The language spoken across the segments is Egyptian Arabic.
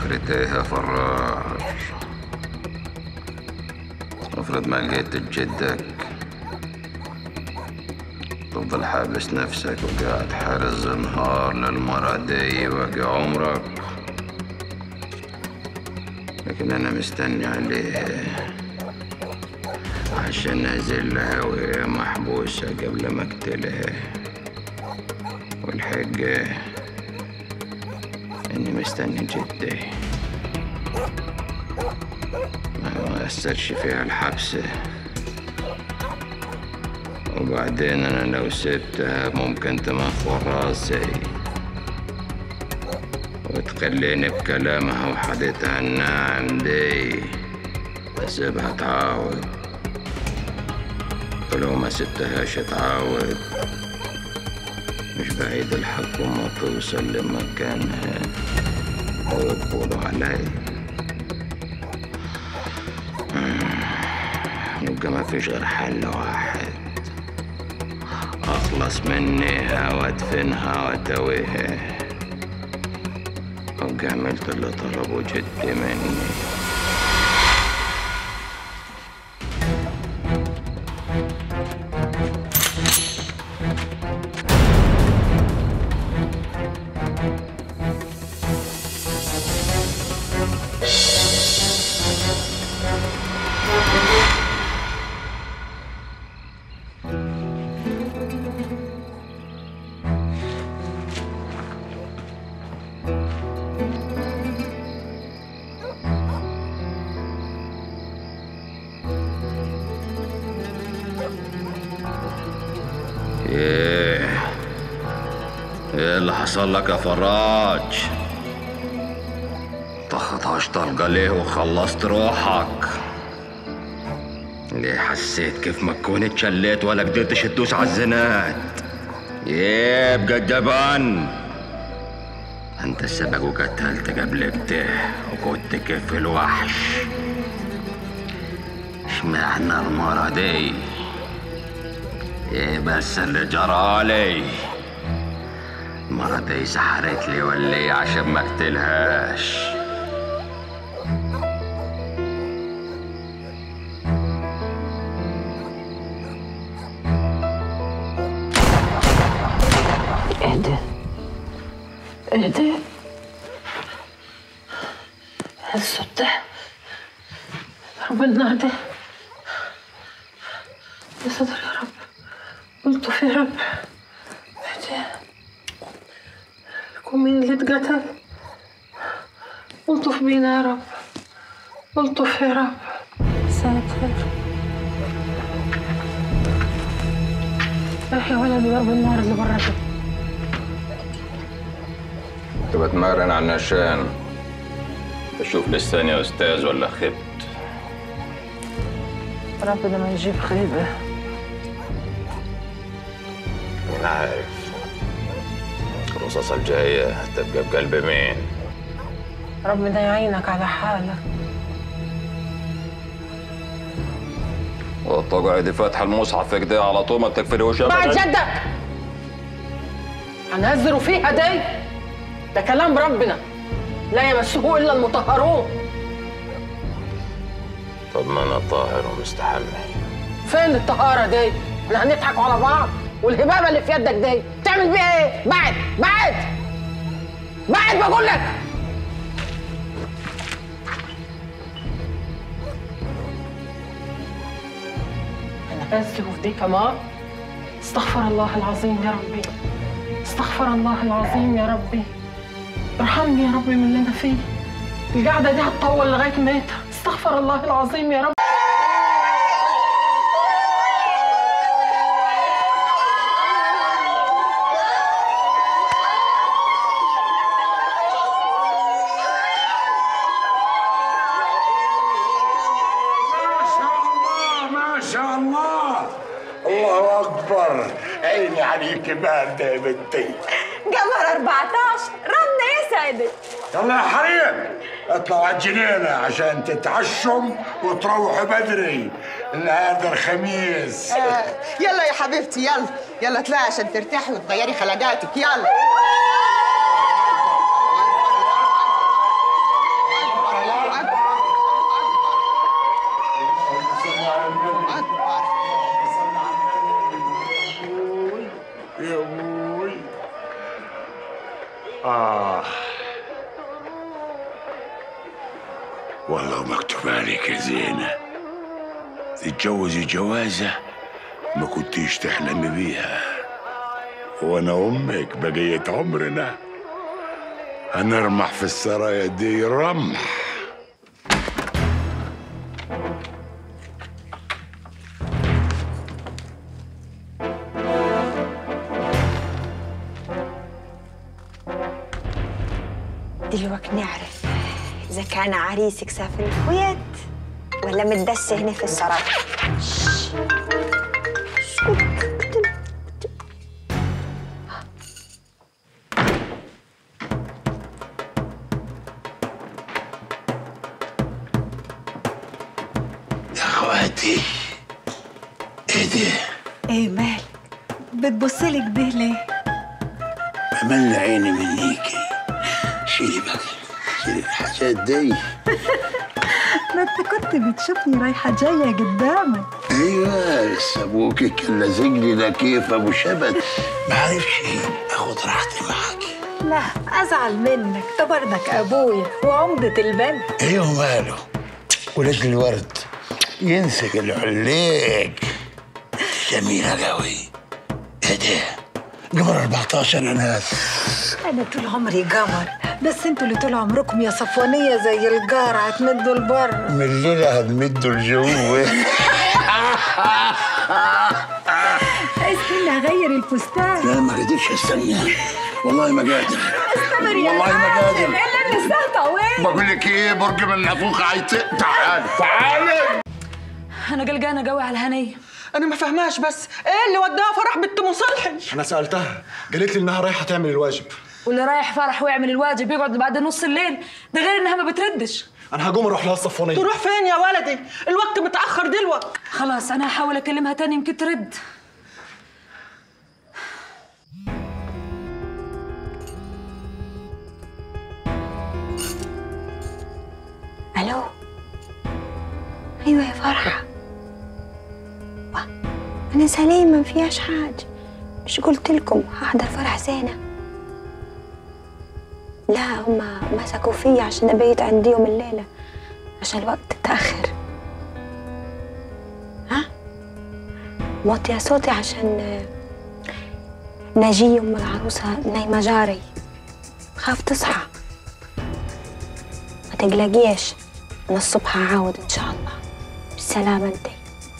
اخرتها يا فراج افرض ما لقيت جدك تفضل حابس نفسك وقاعد حارس نهار للمرة دي باقي عمرك لكن انا مستني عليه عشان نازلها وهي محبوسة قبل ما اقتلها والحقة اني مستني جدي ما أثرش فيها الحبس وبعدين أنا لو سبتها ممكن تمخور راسي وتخليني بكلامها وحديتها الناعم دي أسيبها تعاود ولو ما سبتهاش تعاود مش بعيد الحكومة توصل لمكانها ويقبضوا علي يبقى ما فيش غير حل واحد اخلص منيها وادفنها واتويها وابقى عملت اللي طلبه جدي مني ايه ايه اللي حصل لك يا فراج طخطش طلقة ليه وخلصت روحك ليه حسيت كيف ما تكون اتشليت ولا قدرتش تدوس على الزناد ايه بقى جبان انت السبق وقتلت قبل كده وكنت كيف الوحش اشمعنى المرة دي ايه بس اللي جرالي المرة دي سحرت لي ولا ايه عشان ما اقتلهاش اهدى اهدى الصوت ده ضرب النار ده يا صدر يا رب قلت يا رب اهدى يكون مين اللي اتقتل الطف بينا يا رب الطف يا رب ساتر يا ولد ضرب النار اللي برا ده كنت بتمرن على النشان بشوف لساني يا استاذ ولا خبت ربنا ما يجيب خيبة مين عارف الرصاصة الجاية هتبقى بقلب مين ربنا يعينك على حالك وتقعدي فاتحة المصحف كده على طول ما تكفلوش بعد أبداً. جدك هنهزروا فيها دي ده كلام ربنا لا يمسه الا المطهرون طب ما انا طاهر ومستحمي فين الطهاره دي احنا هنضحك على بعض والهبابه اللي في يدك دي تعمل بيها ايه بعد بعد بعد بقول لك انا بس في دي كمان استغفر الله العظيم يا ربي استغفر الله العظيم يا ربي ارحمني يا ربي من اللي انا فيه القعده دي هتطول لغايه متى استغفر الله العظيم يا رب ما شاء الله ما شاء الله الله اكبر عيني عليك بارده يا بنتي قمر 14 ربنا يسعدك يلا يا حريم اطلعوا على الجنينة عشان تتعشم وتروحوا بدري النهارده الخميس يلا يا حبيبتي يلا يلا اطلعي عشان ترتاحي وتغيري خلقاتك يلا والله مكتوب عليك يا زينة تتجوزي جوازة ما كنتيش تحلمي بيها وانا امك بقية عمرنا هنرمح في السرايا دي رمح دلوقتي نعرف إذا كان عريسك سافر الكويت ولا متدس هنا في السراي شش. اسكت. يا اخواتي ايه ده ايه مالك بتبصلي كده ليه عملنا عيني منيكي شيلي بقى شيلي الحاجات دي ما انت كنت بتشوفني رايحه جايه قدامك ايوه بس ابوكي كان لازقني ده كيف ابو شبت ما عرفش اخد راحتي معاكي لا ازعل منك ده برضك ابويا وعمده البنك ايوه ماله ولاد الورد ينسق العليق جميلة قوي ايه ده قمر 14 يا ناس انا طول عمري قمر بس انتوا اللي طول عمركم يا صفوانيه زي الجار هتمدوا البر من الليلة هنمدوا الجو استنى هغير الفستان لا ما قدرتش استنى والله ما قادر والله ما قادر الا النساء طويل بقول لك ايه برج من النافوخ عايز تعال تعال انا قلقانه قوي على الهنيه انا ما فهماش بس ايه اللي وداها فرح بنت مصلحي انا سالتها قالت لي انها رايحه تعمل الواجب واللي رايح فرح ويعمل الواجب يقعد بعد نص الليل ده غير انها ما بتردش انا هقوم اروح لها الصفونيه تروح فين يا ولدي الوقت متاخر دلوقتي خلاص انا هحاول اكلمها تاني يمكن ترد الو ايوه يا فرحه واه، انا سليمه ما فيهاش حاجه مش قلت لكم هحضر فرح زينه لا هما مسكوا فيا عشان ابيت عنديهم الليله عشان الوقت اتاخر ها موطيه صوتي عشان آه، ناجي ام العروسه نايمه جاري خاف تصحى ما تقلقيش انا الصبح هعاود ان شاء الله بالسلامه انتي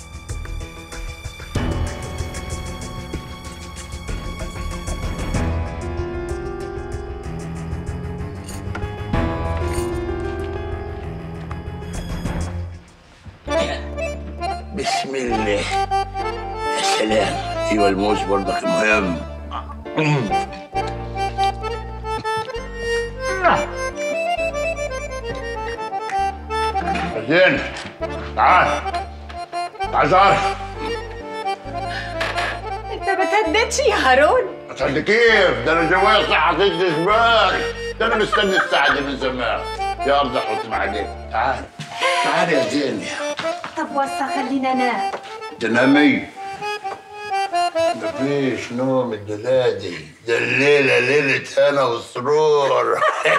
بسم الله يا سلام ايوه الموز برضك مهم زين تعال تعال زهر انت ما تهددش يا هارون عشان كيف ده انا جوايا صحة ضد زمان ده انا مستني الساعة دي من زمان يا ارض احط معاك تعال تعال يا زين طب وسع خلينا نام تنامي مفيش نوم الليلة دي ده الليلة ليلة أنا وسرور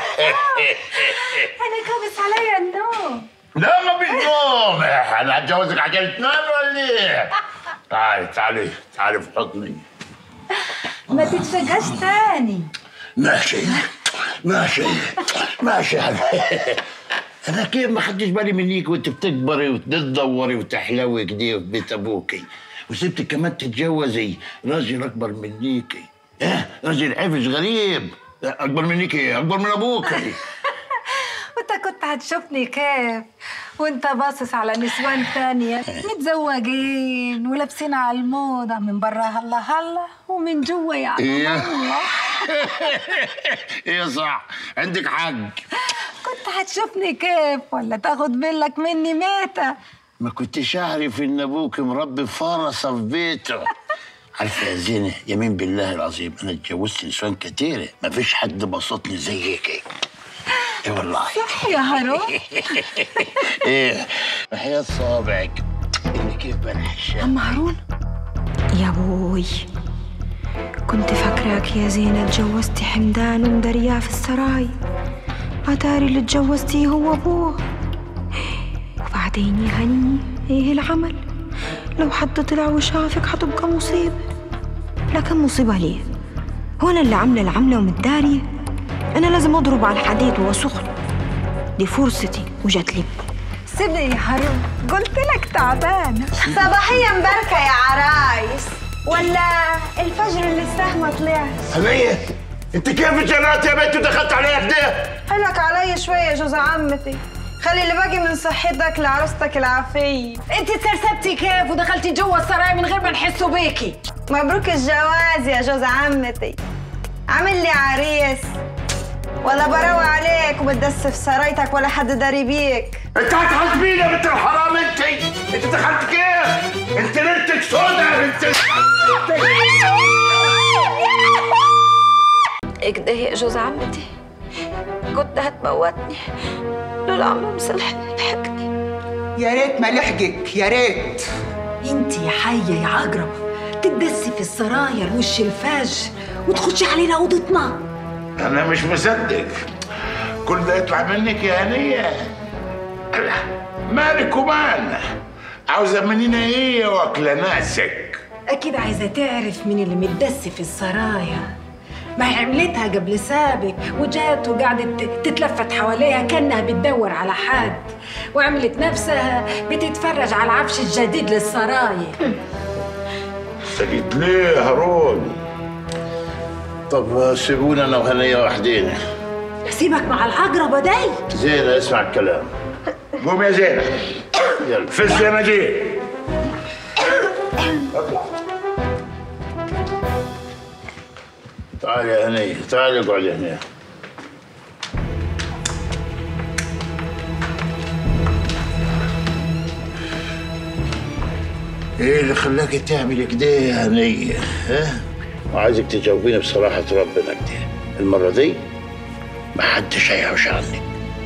انا كابس عليا النوم لا مفيش نوم أنا هتجوزك عشان تنام ولا إيه؟ تعالي تعالي تعالي في حضني ما تتفاجئش تاني ماشي ماشي ماشي انا كيف ما خدتش بالي منيك وانت بتكبري وتتدوري وتحلوي كده في بيت ابوكي وسبتك كمان تتجوزي راجل اكبر منيكي اه راجل عفش غريب اكبر منيكي اكبر من ابوكي وانت كنت هتشوفني كيف وانت باصص على نسوان تانية متزوجين ولابسين على الموضة من برا هلا هلا ومن جوا يعني ايه الله ايه صح عندك حق كنت هتشوفني كيف ولا تاخد بالك مني ميتة ما كنتش اعرف ان ابوك مربي فرصه في بيته عارفه يا زينه يمين بالله العظيم انا اتجوزت نسوان كتيره ما فيش حد بسطني زيك ايه والله صح يا هارون ايه وحياة صابعك اللي كيف بلح الشام عم هارون يا بوي كنت فاكراك يا زينة اتجوزتي حمدان ومدرياه في السراي أتاري اللي اتجوزتيه هو أبوه وبعدين يا هنية ايه العمل لو حد طلع وشافك حتبقى مصيبة لكن مصيبة ليه هو أنا اللي عاملة العملة ومتدارية أنا لازم أضرب على الحديد وهو سخن دي فرصتي وجات لي سيبني يا هارون قلت لك تعبانة صباحية مباركة يا عرايس ولا الفجر اللي لسه ما طلعش هنية انت كيف جرأت يا بنت ودخلت عليها كده؟ حلك علي شوية يا جوز عمتي خلي اللي باقي من صحتك لعروستك العافية انت تسرسبتي كيف ودخلتي جوا السراي من غير ما نحسوا بيكي مبروك الجواز يا جوز عمتي عامل لي عريس ولا براوي عليك وبتدس في سرايتك ولا حد داري بيك انت هتحاسبيني يا بنت الحرام انت انت دخلت كيف؟ انت ليلتك سودا انت اكده يا جوز عمتي كنت هتموتني لولا عم مصلح لحقني يا ريت ما لحقك يا ريت انت يا حية يا عقرب تدسي في السرايا الوش الفاج وتخشي علينا اوضتنا انا مش مصدق كل ده يطلع منك يا هنية الله، مالك ومال عاوزة مننا ايه واكلة ناسك اكيد عايزة تعرف مين اللي متدسي في السرايا ما هي عملتها قبل سابق وجات وقعدت تتلفت حواليها كانها بتدور على حد وعملت نفسها بتتفرج على العفش الجديد للسرايا سجد ليه هارون طب سيبونا انا وهنية وحدينا سيبك مع العقربة دي زينة اسمع الكلام قوم يا زينة يلا فز يا مجيد اطلع تعال يا هنية تعال اقعد هنا ايه اللي خلاك تعمل كده يا هنية ها؟ وعايزك تجاوبيني بصراحة ربنا كده المرة دي ما حدش هيحوش عنك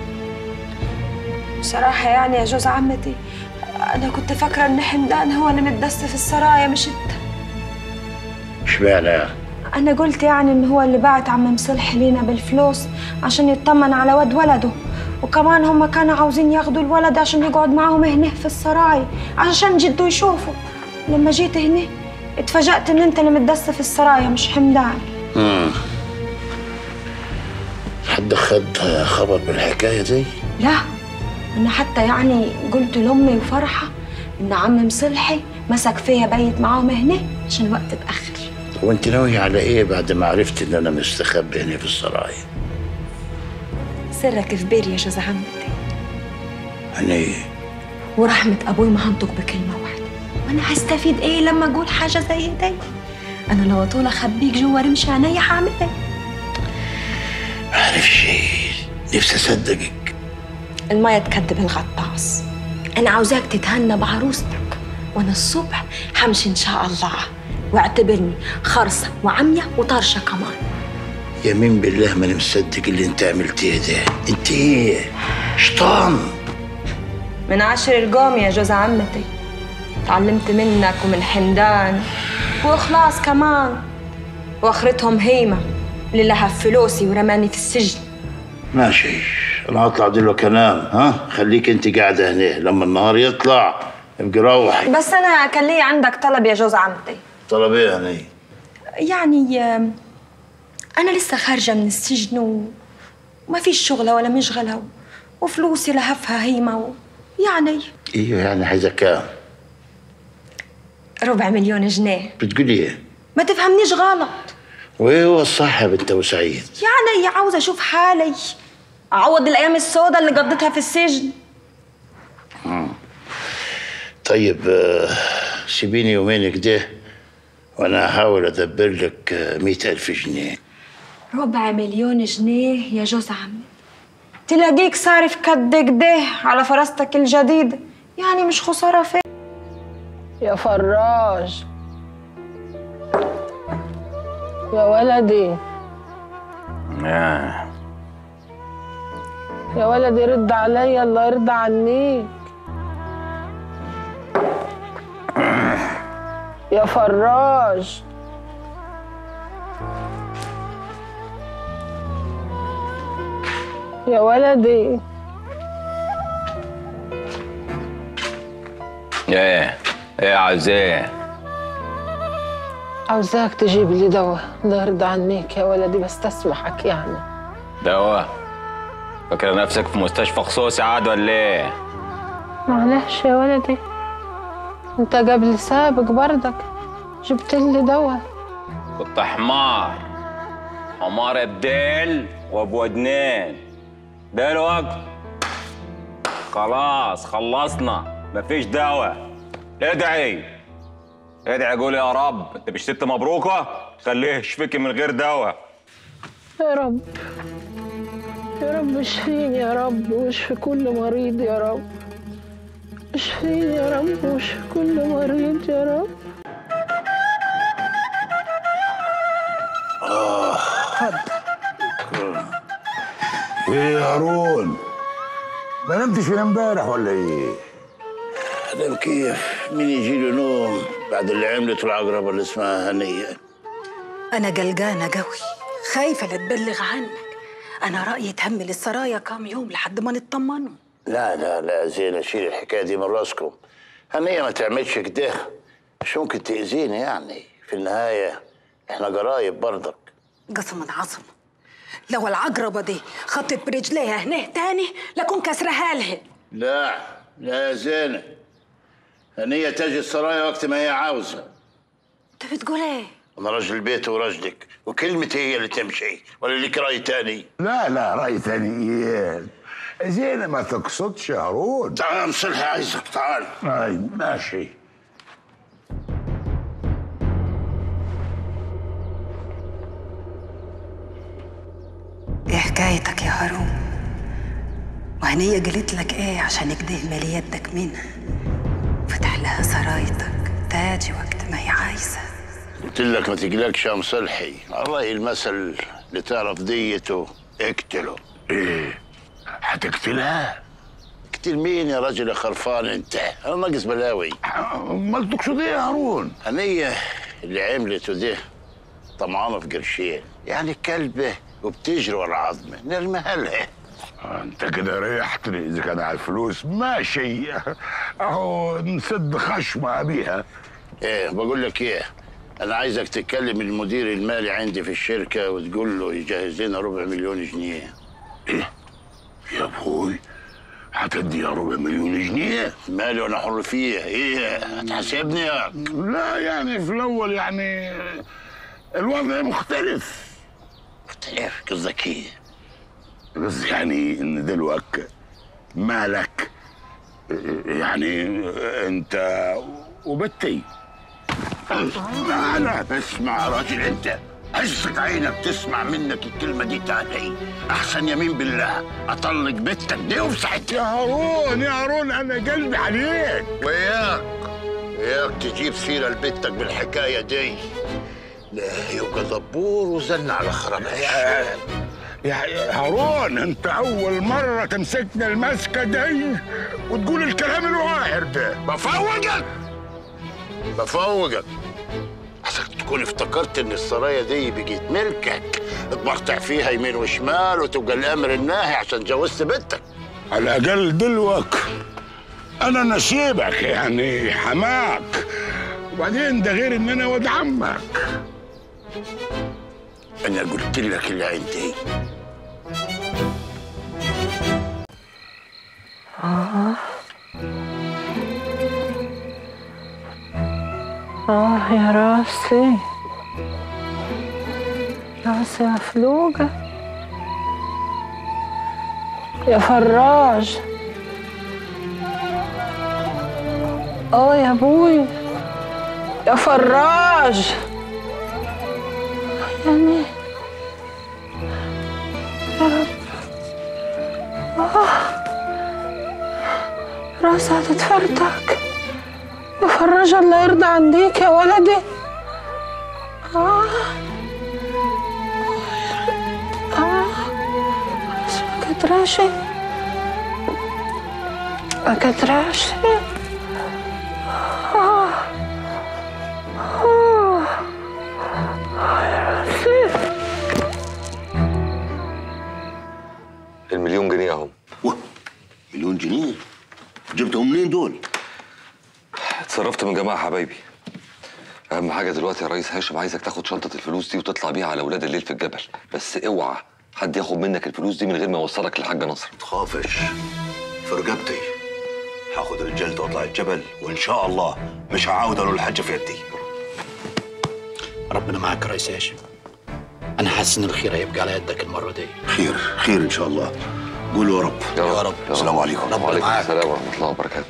بصراحة يعني يا جوز عمتي أنا كنت فاكرة إن حمدان هو اللي متدس في السرايا مش أنت اشمعنى يعني؟ أنا قلت يعني إن هو اللي بعت عم مصلح لينا بالفلوس عشان يطمن على ود ولده وكمان هم كانوا عاوزين ياخدوا الولد عشان يقعد معاهم هنا في السراي عشان جدوا يشوفوا لما جيت هنا اتفاجأت إن أنت اللي متدس في السرايا مش حمدان مم. حد خد خبر بالحكاية دي؟ لا أنا حتى يعني قلت لأمي وفرحة إن عم مصلحي مسك فيا بيت معاهم هنا عشان الوقت اتأخر وانت ناوية على ايه بعد ما عرفت ان انا مستخبي هنا في السراي؟ سرك في بالي يا جوز عمتي هني ورحمة أبوي ما هنطق بكلمة واحدة وأنا هستفيد إيه لما أقول حاجة زي دي أنا لو طول أخبيك جوا رمش عينيا هعمل إيه ما اعرفش نفسي اصدقك المية تكدب الغطاس أنا عاوزاك تتهنى بعروستك وأنا الصبح همشي إن شاء الله واعتبرني خرصة وعمية وطرشة كمان يمين بالله ما انا مصدق اللي انت عملتيه ده انت ايه شيطان من عشر القوم يا جوز عمتي تعلمت منك ومن حمدان وإخلاص كمان وآخرتهم هيمة اللي لهف فلوسي ورماني في السجن ماشي انا هطلع دلوقتي انام ها خليك انت قاعده هنا لما النهار يطلع ابقي روحي بس أنا كان لي عندك طلب يا جوز عمتي طلب ايه هني يعني آم، أنا لسه خارجة من السجن و... وما فيش شغلة ولا مشغلة و... وفلوسي لهفها هيمة و... يعني ايوه يعني عايزه كام ربع مليون جنيه بتقولي ايه ما تفهمنيش غلط وايه هو الصح يا بنت ابو سعيد يعني عاوزة أشوف حالي أعوض الأيام السوداء اللي قضيتها في السجن طيب آه، سيبيني يومين كده وانا هحاول ادبر لك آه، مئة الف جنيه ربع مليون جنيه يا جوز عمي تلاقيك صارف كد كده على فراستك الجديدة يعني مش خسارة فيه يا فراج يا ولدي آه. يا ولدي رد عليا الله يرضى عنيك يا فراج يا ولدي ايه ايه عاوز ايه عاوزاك تجيب لي دواء الله يرضى عنيك يا ولدي بس تسمحك يعني دواء فاكر نفسك في مستشفى خصوصي عاد ولا ايه معلش يا ولدي انت قبل سابق بردك جبت لي دواء كنت حمار حمار بديل وابو ودنين ده الوقت خلاص خلصنا مفيش دواء ادعي ادعي قول يا رب انت مش ست مبروكه خليه يشفيكي من غير دواء يا رب يا رب اشفيني يا رب واشفي كل مريض يا رب اشفيني يا رب واشفي كل مريض يا رب ايه يا هارون ما نمتش من امبارح ولا ايه؟ ده كيف مين يجي له نوم بعد اللي عملته العقربة اللي اسمها هنية أنا قلقانة قوي خايفة لا تبلغ عنك أنا رأيي تهمل السرايا كام يوم لحد ما نطمنوا لا لا لا زين شيل الحكاية دي من راسكم هنية ما تعملش كده مش ممكن تأذيني يعني في النهاية احنا قرايب برضك قسما عظم لو العقربة دي خطت برجليها هنا تاني لكون كسرها لها لا لا يا زينة هنية تجي السرايا وقت ما هي عاوزة انت بتقول ايه؟ أنا راجل البيت وراجلك وكلمتي هي اللي تمشي ولا لك رأي تاني لا لا رأي ثاني إيه زينة ما تقصدش يا هارون تعال مصلحي عايزك تعال أي ماشي ايه حكايتك يا هارون؟ وهنية قالت لك ايه عشان كده مالي يدك منها فتح لها سرايتك تاجي وقت ما هي عايزة قلت لك ما تقلقش يا مصلحي الله المثل اللي تعرف ديته اقتله إيه هتقتلها اقتل مين يا راجل يا خرفان انت انا ناقص بلاوي امال تقصد ايه يا هارون هنية اللي عملته ده طمعانة في قرشين يعني كلبة وبتجري ورا عظمة نرميها لها انت كده ريحتني اذا كان على الفلوس ماشي اهو نسد خشمة بيها ايه بقول لك ايه انا عايزك تكلم المدير المالي عندي في الشركة وتقول له يجهز لنا ربع مليون جنيه ايه يا ابوي هتدي يا ربع مليون جنيه مالي وانا حر فيه ايه هتحاسبني يا لا يعني في الاول يعني الوضع مختلف مختلف قصدك ايه بس يعني ان دلوقتي مالك يعني انت وبنتي لا لا اسمع يا راجل انت عزك عينك تسمع منك الكلمة دي تاني أحسن يمين بالله أطلق بنتك دي وبساعتها يا هارون يا هارون أنا قلبي عليك وياك وياك تجيب سيرة لبنتك بالحكاية دي لا يبقى دبور وزن على خرمش يا هارون انت اول مرة تمسكنا المسكة دي وتقول الكلام الواهر ده بفوقك بفوقك عشان تكون افتكرت ان السرايا دي بقيت ملكك تبرطع فيها يمين وشمال وتبقى الامر الناهي عشان جوزت بنتك على الاقل دلوقتي انا نسيبك يعني حماك وبعدين ده غير ان انا ولد عمك انا قلت لك اللي عندي آه آه يا راسي راسي مفلوقة يا فراج آه يا أبوي يا فراج يعني يا رب آه راسها تتفرتك يا فراج الله يرضى عنيك يا ولدي آه آه أكد راشي أكد راشي آه آه آه يا راسي المليون جنيه اهم مليون جنيه جبتهم منين دول؟ اتصرفت من جماعة حبايبي أهم حاجة دلوقتي يا ريس هاشم عايزك تاخد شنطة الفلوس دي وتطلع بيها على ولاد الليل في الجبل بس اوعى حد ياخد منك الفلوس دي من غير ما يوصلك للحاج نصر تخافش في رقبتي هاخد رجالتي واطلع الجبل وان شاء الله مش هعاود اقول الحاجه في يدي ربنا معاك يا ريس هاشم انا حاسس ان الخير هيبقى على يدك المره دي خير خير ان شاء الله قولوا يا رب يا رب السلام عليكم وعليكم السلام ورحمة الله وبركاته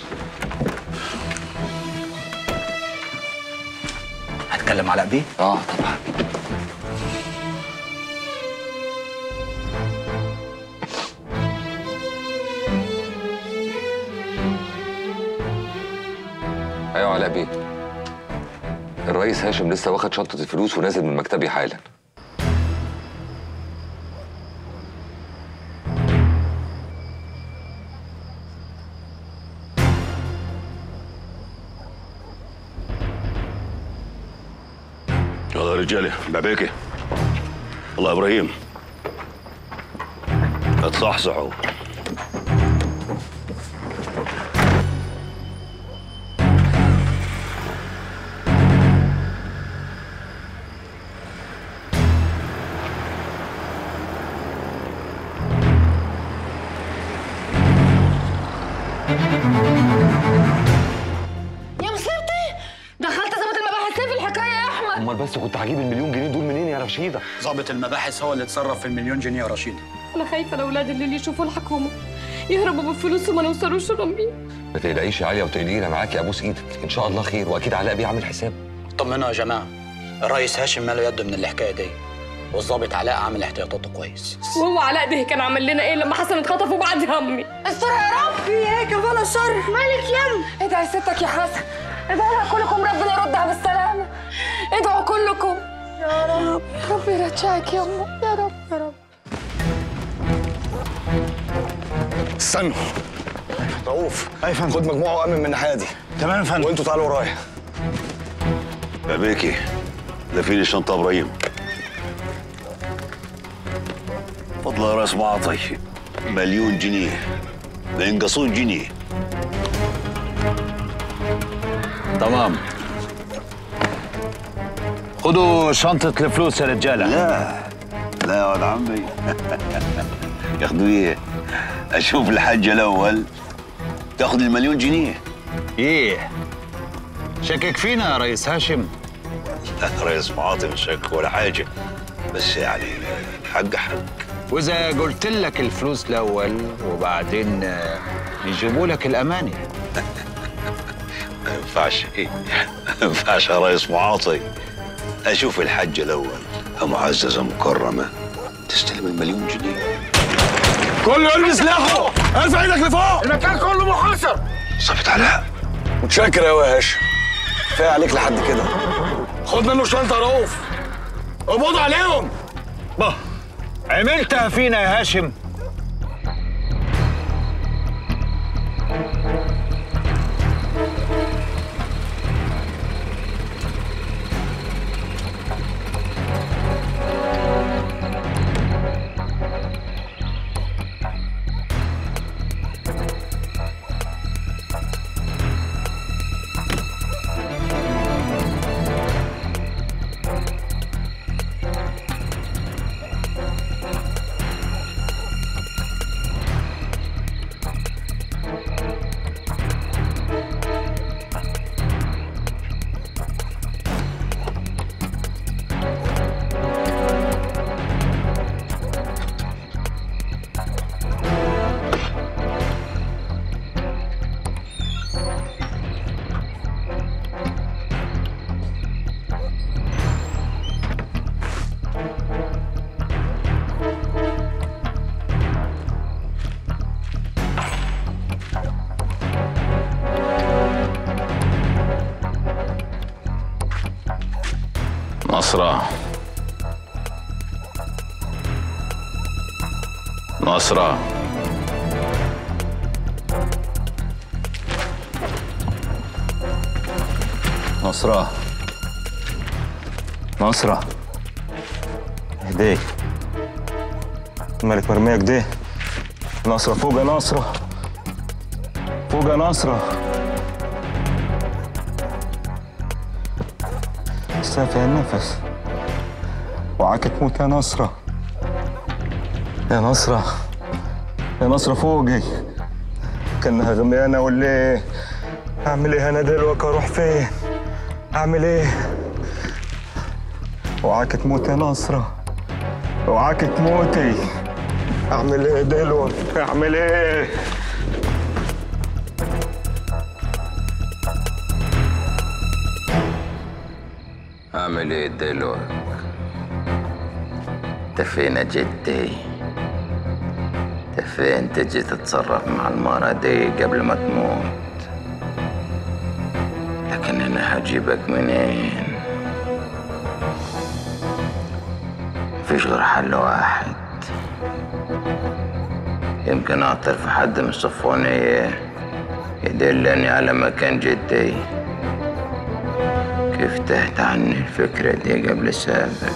هتكلم على ابي اه طبعا ايوه علاء بيه الرئيس هاشم لسه واخد شنطة الفلوس ونازل من مكتبي حالا يلا يا رجاله بعبيكي الله يا ابراهيم اتصحصحوا يا مصيبتي دخلت ظابط المباحث في الحكايه يا احمد امال بس كنت هجيب المليون جنيه دول منين يا رشيدة ضابط المباحث هو اللي اتصرف في المليون جنيه يا رشيد انا خايفه الاولاد اللي يشوفوا الحكومه يهربوا بالفلوس وما نوصلوش ربي ما تقلقيش يا عليا وتقلقينا معاكي ابوس ايدك ان شاء الله خير واكيد علاء بيه عامل حساب طمنوا يا جماعه الرئيس هاشم ماله يده من الحكايه دي والظابط علاء عامل احتياطاته كويس وهو علاء ده كان عمل لنا ايه لما حسن اتخطف وبعد همي استر يا رب في ايه كفاله الشر مالك يم ادعي ستك يا حسن ادعي كلكم ربنا يردها بالسلامه ادعوا كلكم يا رب يا رب يرجعك يا امه يا رب يا رب استنوا رؤوف خد مجموعه وامن من الناحيه دي تمام يا فندم وانتوا تعالوا ورايا بعبيكي ده في لي شنطه ابراهيم فضل يا راس معطي مليون جنيه ما ينقصون جنيه تمام خدوا شنطة الفلوس يا رجالة لا لا يا ولد عمي ياخدوا ايه؟ اشوف الحاج الاول تاخد المليون جنيه ايه شكك فينا يا ريس هاشم لا ريس معاطي مش شك ولا حاجه بس يعني حق حق واذا قلت لك الفلوس الاول وبعدين آه، يجيبوا لك الامانه ما ينفعش ايه ما ينفعش يا ريس معاطي اشوف الحاجه الاول معززه مكرمه تستلم المليون جنيه كله يرمي سلاحه ارفع ايدك لفوق المكان كله محاصر صفت علاء متشكر قوي يا هاشم كفايه عليك لحد كده خد منه شنطه يا رؤوف اقبضوا عليهم bah عملتها فينا يا هاشم نصرة نصرة نصرة نصرة اهدي مالك مرمية كده نصرة فوق يا نصرة فوق يا نصرة حاسة فيها النفس وعاك تموت يا نصرة يا نصرة يا نصرة فوقي كانها غميانة ولا ايه؟ اعمل ايه انا دلوقتي اروح فين؟ اعمل ايه؟ اوعاك تموت يا نصرة اوعاك تموتي اعمل ايه دلوقتي؟ اعمل ايه؟ اعمل ايه دلوقتي انت فين يا جدي انت فين تجي تتصرف مع المرة دي قبل ما تموت لكن انا هجيبك منين مفيش غير حل واحد يمكن اعطر في حد من الصفونية يدلني على مكان جدي كيف تهت عني الفكرة دي قبل سابق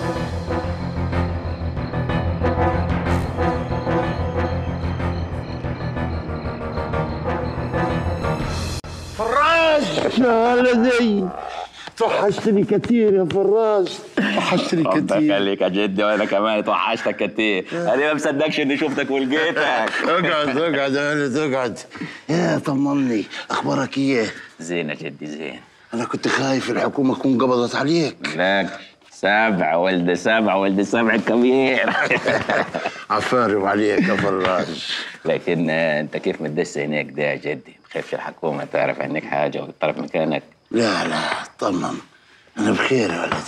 فراج يا ولدي توحشتني كثير يا فراج توحشتني الله كثير يخليك يا جدي وانا كمان توحشتك كتير انا ما مصدقش اني شفتك ولقيتك اقعد اقعد يا ولد اقعد يا طمني اخبارك ايه؟ زين يا جدي زين انا كنت خايف الحكومه تكون قبضت عليك لا سبع ولد سبع ولد سبع كبير عفارم عليك يا فراج لكن آه، انت كيف متدس هناك ده يا جدي ما تخافش الحكومه تعرف عنك حاجه وتعرف مكانك لا لا طمن انا بخير يا ولدي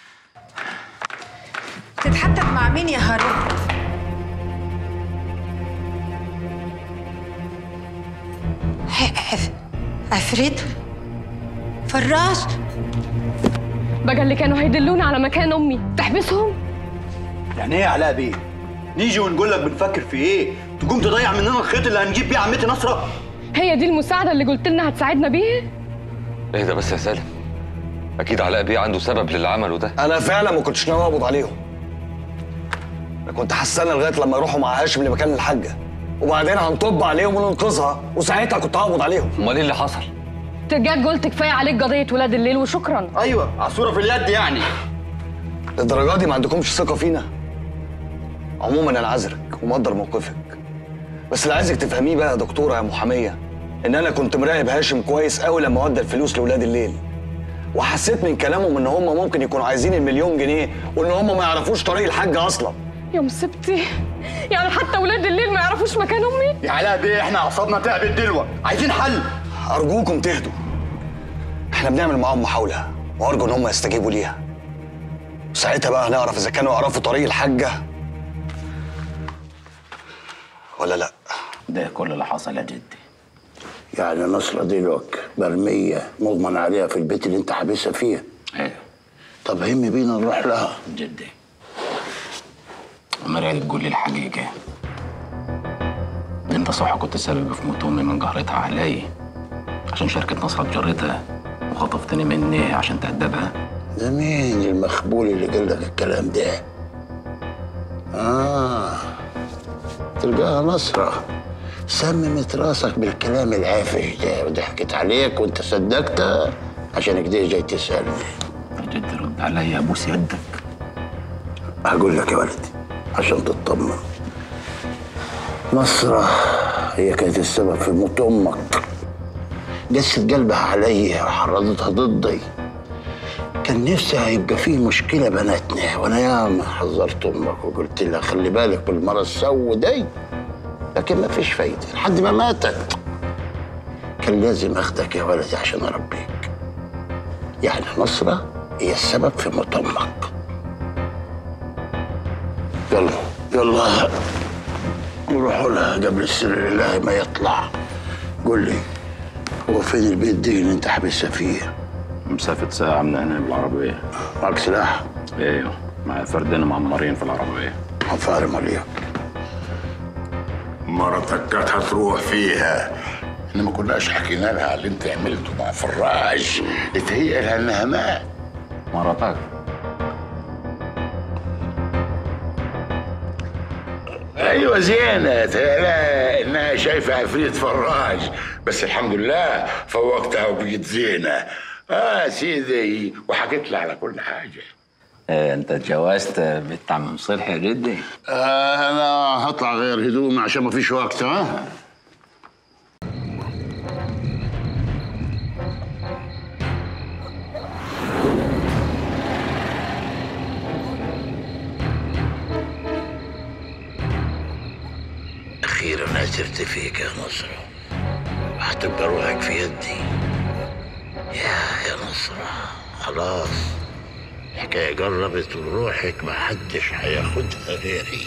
تتحدث مع مين يا هارون؟ عفريت فراش بقى اللي كانوا هيدلونا على مكان امي تحبسهم يعني ايه يا علاء بيه؟ نيجي ونقول لك بنفكر في ايه؟ تقوم تضيع مننا الخيط اللي هنجيب بيه عمتي نصره؟ هي دي المساعده اللي قلت لنا هتساعدنا بيها اهدى بس يا سالم اكيد علاء بيه عنده سبب للي عمله ده انا فعلا ما كنتش ناوي اقبض عليهم انا كنت هستنى لغايه لما يروحوا مع هاشم لمكان الحاجه وبعدين هنطب عليهم وننقذها وساعتها كنت هقبض عليهم امال ايه اللي حصل ترجاك قلت كفايه عليك قضيه ولاد الليل وشكرا ايوه عصوره في اليد يعني للدرجه دي ما عندكمش ثقه فينا عموما انا عذرك ومقدر موقفك بس اللي عايزك تفهميه بقى يا دكتوره يا محاميه ان انا كنت مراقب هاشم كويس قوي لما ودى الفلوس لاولاد الليل وحسيت من كلامهم ان هم ممكن يكونوا عايزين المليون جنيه وان هم ما يعرفوش طريق الحاج اصلا يا مصيبتي يعني حتى ولاد الليل ما يعرفوش مكان امي يا علاء بيه احنا اعصابنا تعبت دلوقتي عايزين حل ارجوكم تهدوا احنا بنعمل معاهم محاوله وارجو ان هم يستجيبوا ليها ساعتها بقى هنعرف اذا كانوا يعرفوا طريق الحاجه ولا لا ده كل اللي حصل يا جدي يعني نصرة دلوقتي مرمية مضمن عليها في البيت اللي انت حابسها فيه ايوه طب هم بينا نروح لها جدي مريم تقول لي الحقيقة انت صح كنت سبب في موت امي من قهرتها علي عشان شركة نصرة جرتها وخطفتني مني عشان تأدبها ده مين المخبول اللي قال لك الكلام ده؟ آه تلقاها نصرة سممت راسك بالكلام العافش ده وضحكت عليك وانت صدقتها عشان كده جاي تسألني يا جدي رد عليا ابوس يدك هقول لك يا ولدي عشان تطمن نصرة هي كانت السبب في موت أمك قست قلبها عليا وحرضتها ضدي كان نفسها يبقى فيه مشكلة بناتنا وأنا ياما حذرت أمك وقلت لها خلي بالك بالمرة السو دي لكن ما فيش فايدة لحد ما ماتت كان لازم أخدك يا ولدي عشان أربيك يعني نصرة هي السبب في موت أمك يلا يلا نروحوا لها قبل السر الإلهي ما يطلع قول لي هو فين البيت دي اللي انت حابسها فيه؟ مسافة ساعة من هنا بالعربية معك سلاح؟ ايوه مع فردين معمرين في العربية عفارم عليك مرتك كانت هتروح فيها احنا ما كناش حكينا لها على اللي انت عملته مع فراج اتهيأ لها انها مات مرتك ايوه زينة تهيأ انها شايفة عفريت فراج بس الحمد لله فوقتها وبقيت زينة اه سيدي وحكيت لي على كل حاجه آه انت اتجوزت بنت عم صلحي يا جدي آه انا هطلع غير هدومي عشان ما فيش وقت ها اخيرا عثرت فيك يا نصرة وهتبقى روحك في يدي يا يا نصرة خلاص الحكاية قربت وروحك ما حدش هياخدها غيري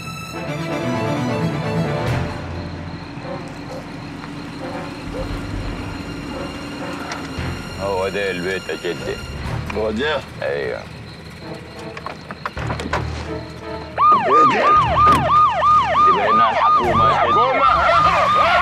هو ده البيت يا جدي هو ده ايوه يبقى هنا الحكومه يا جدي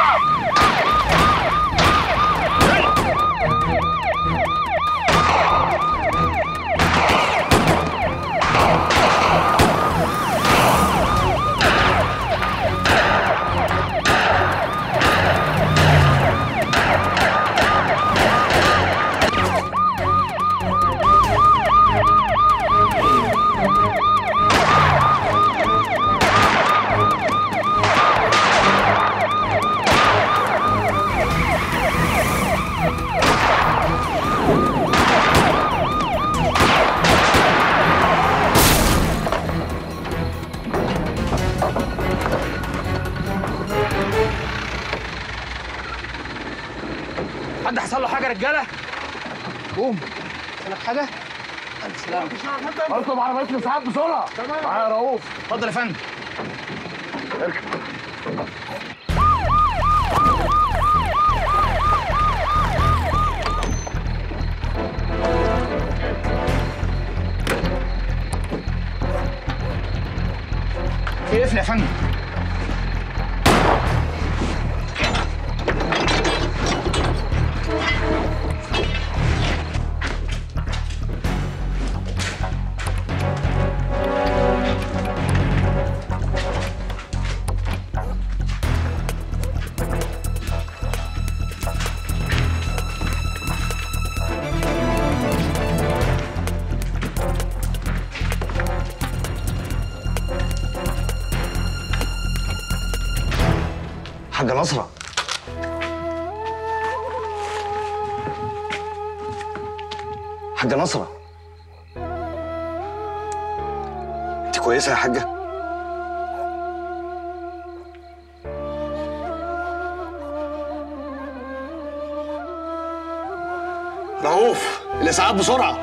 حد حصل له حاجه يا رجاله قوم لك حاجه الف سلامه اطلب عربيه الاسعاف بسرعه معايا رؤوف اتفضل يا فندم اقفل يا فندم حاجة نصرة حاجة نصرة انت كويسة يا حاجة؟ رؤوف الإسعاف بسرعة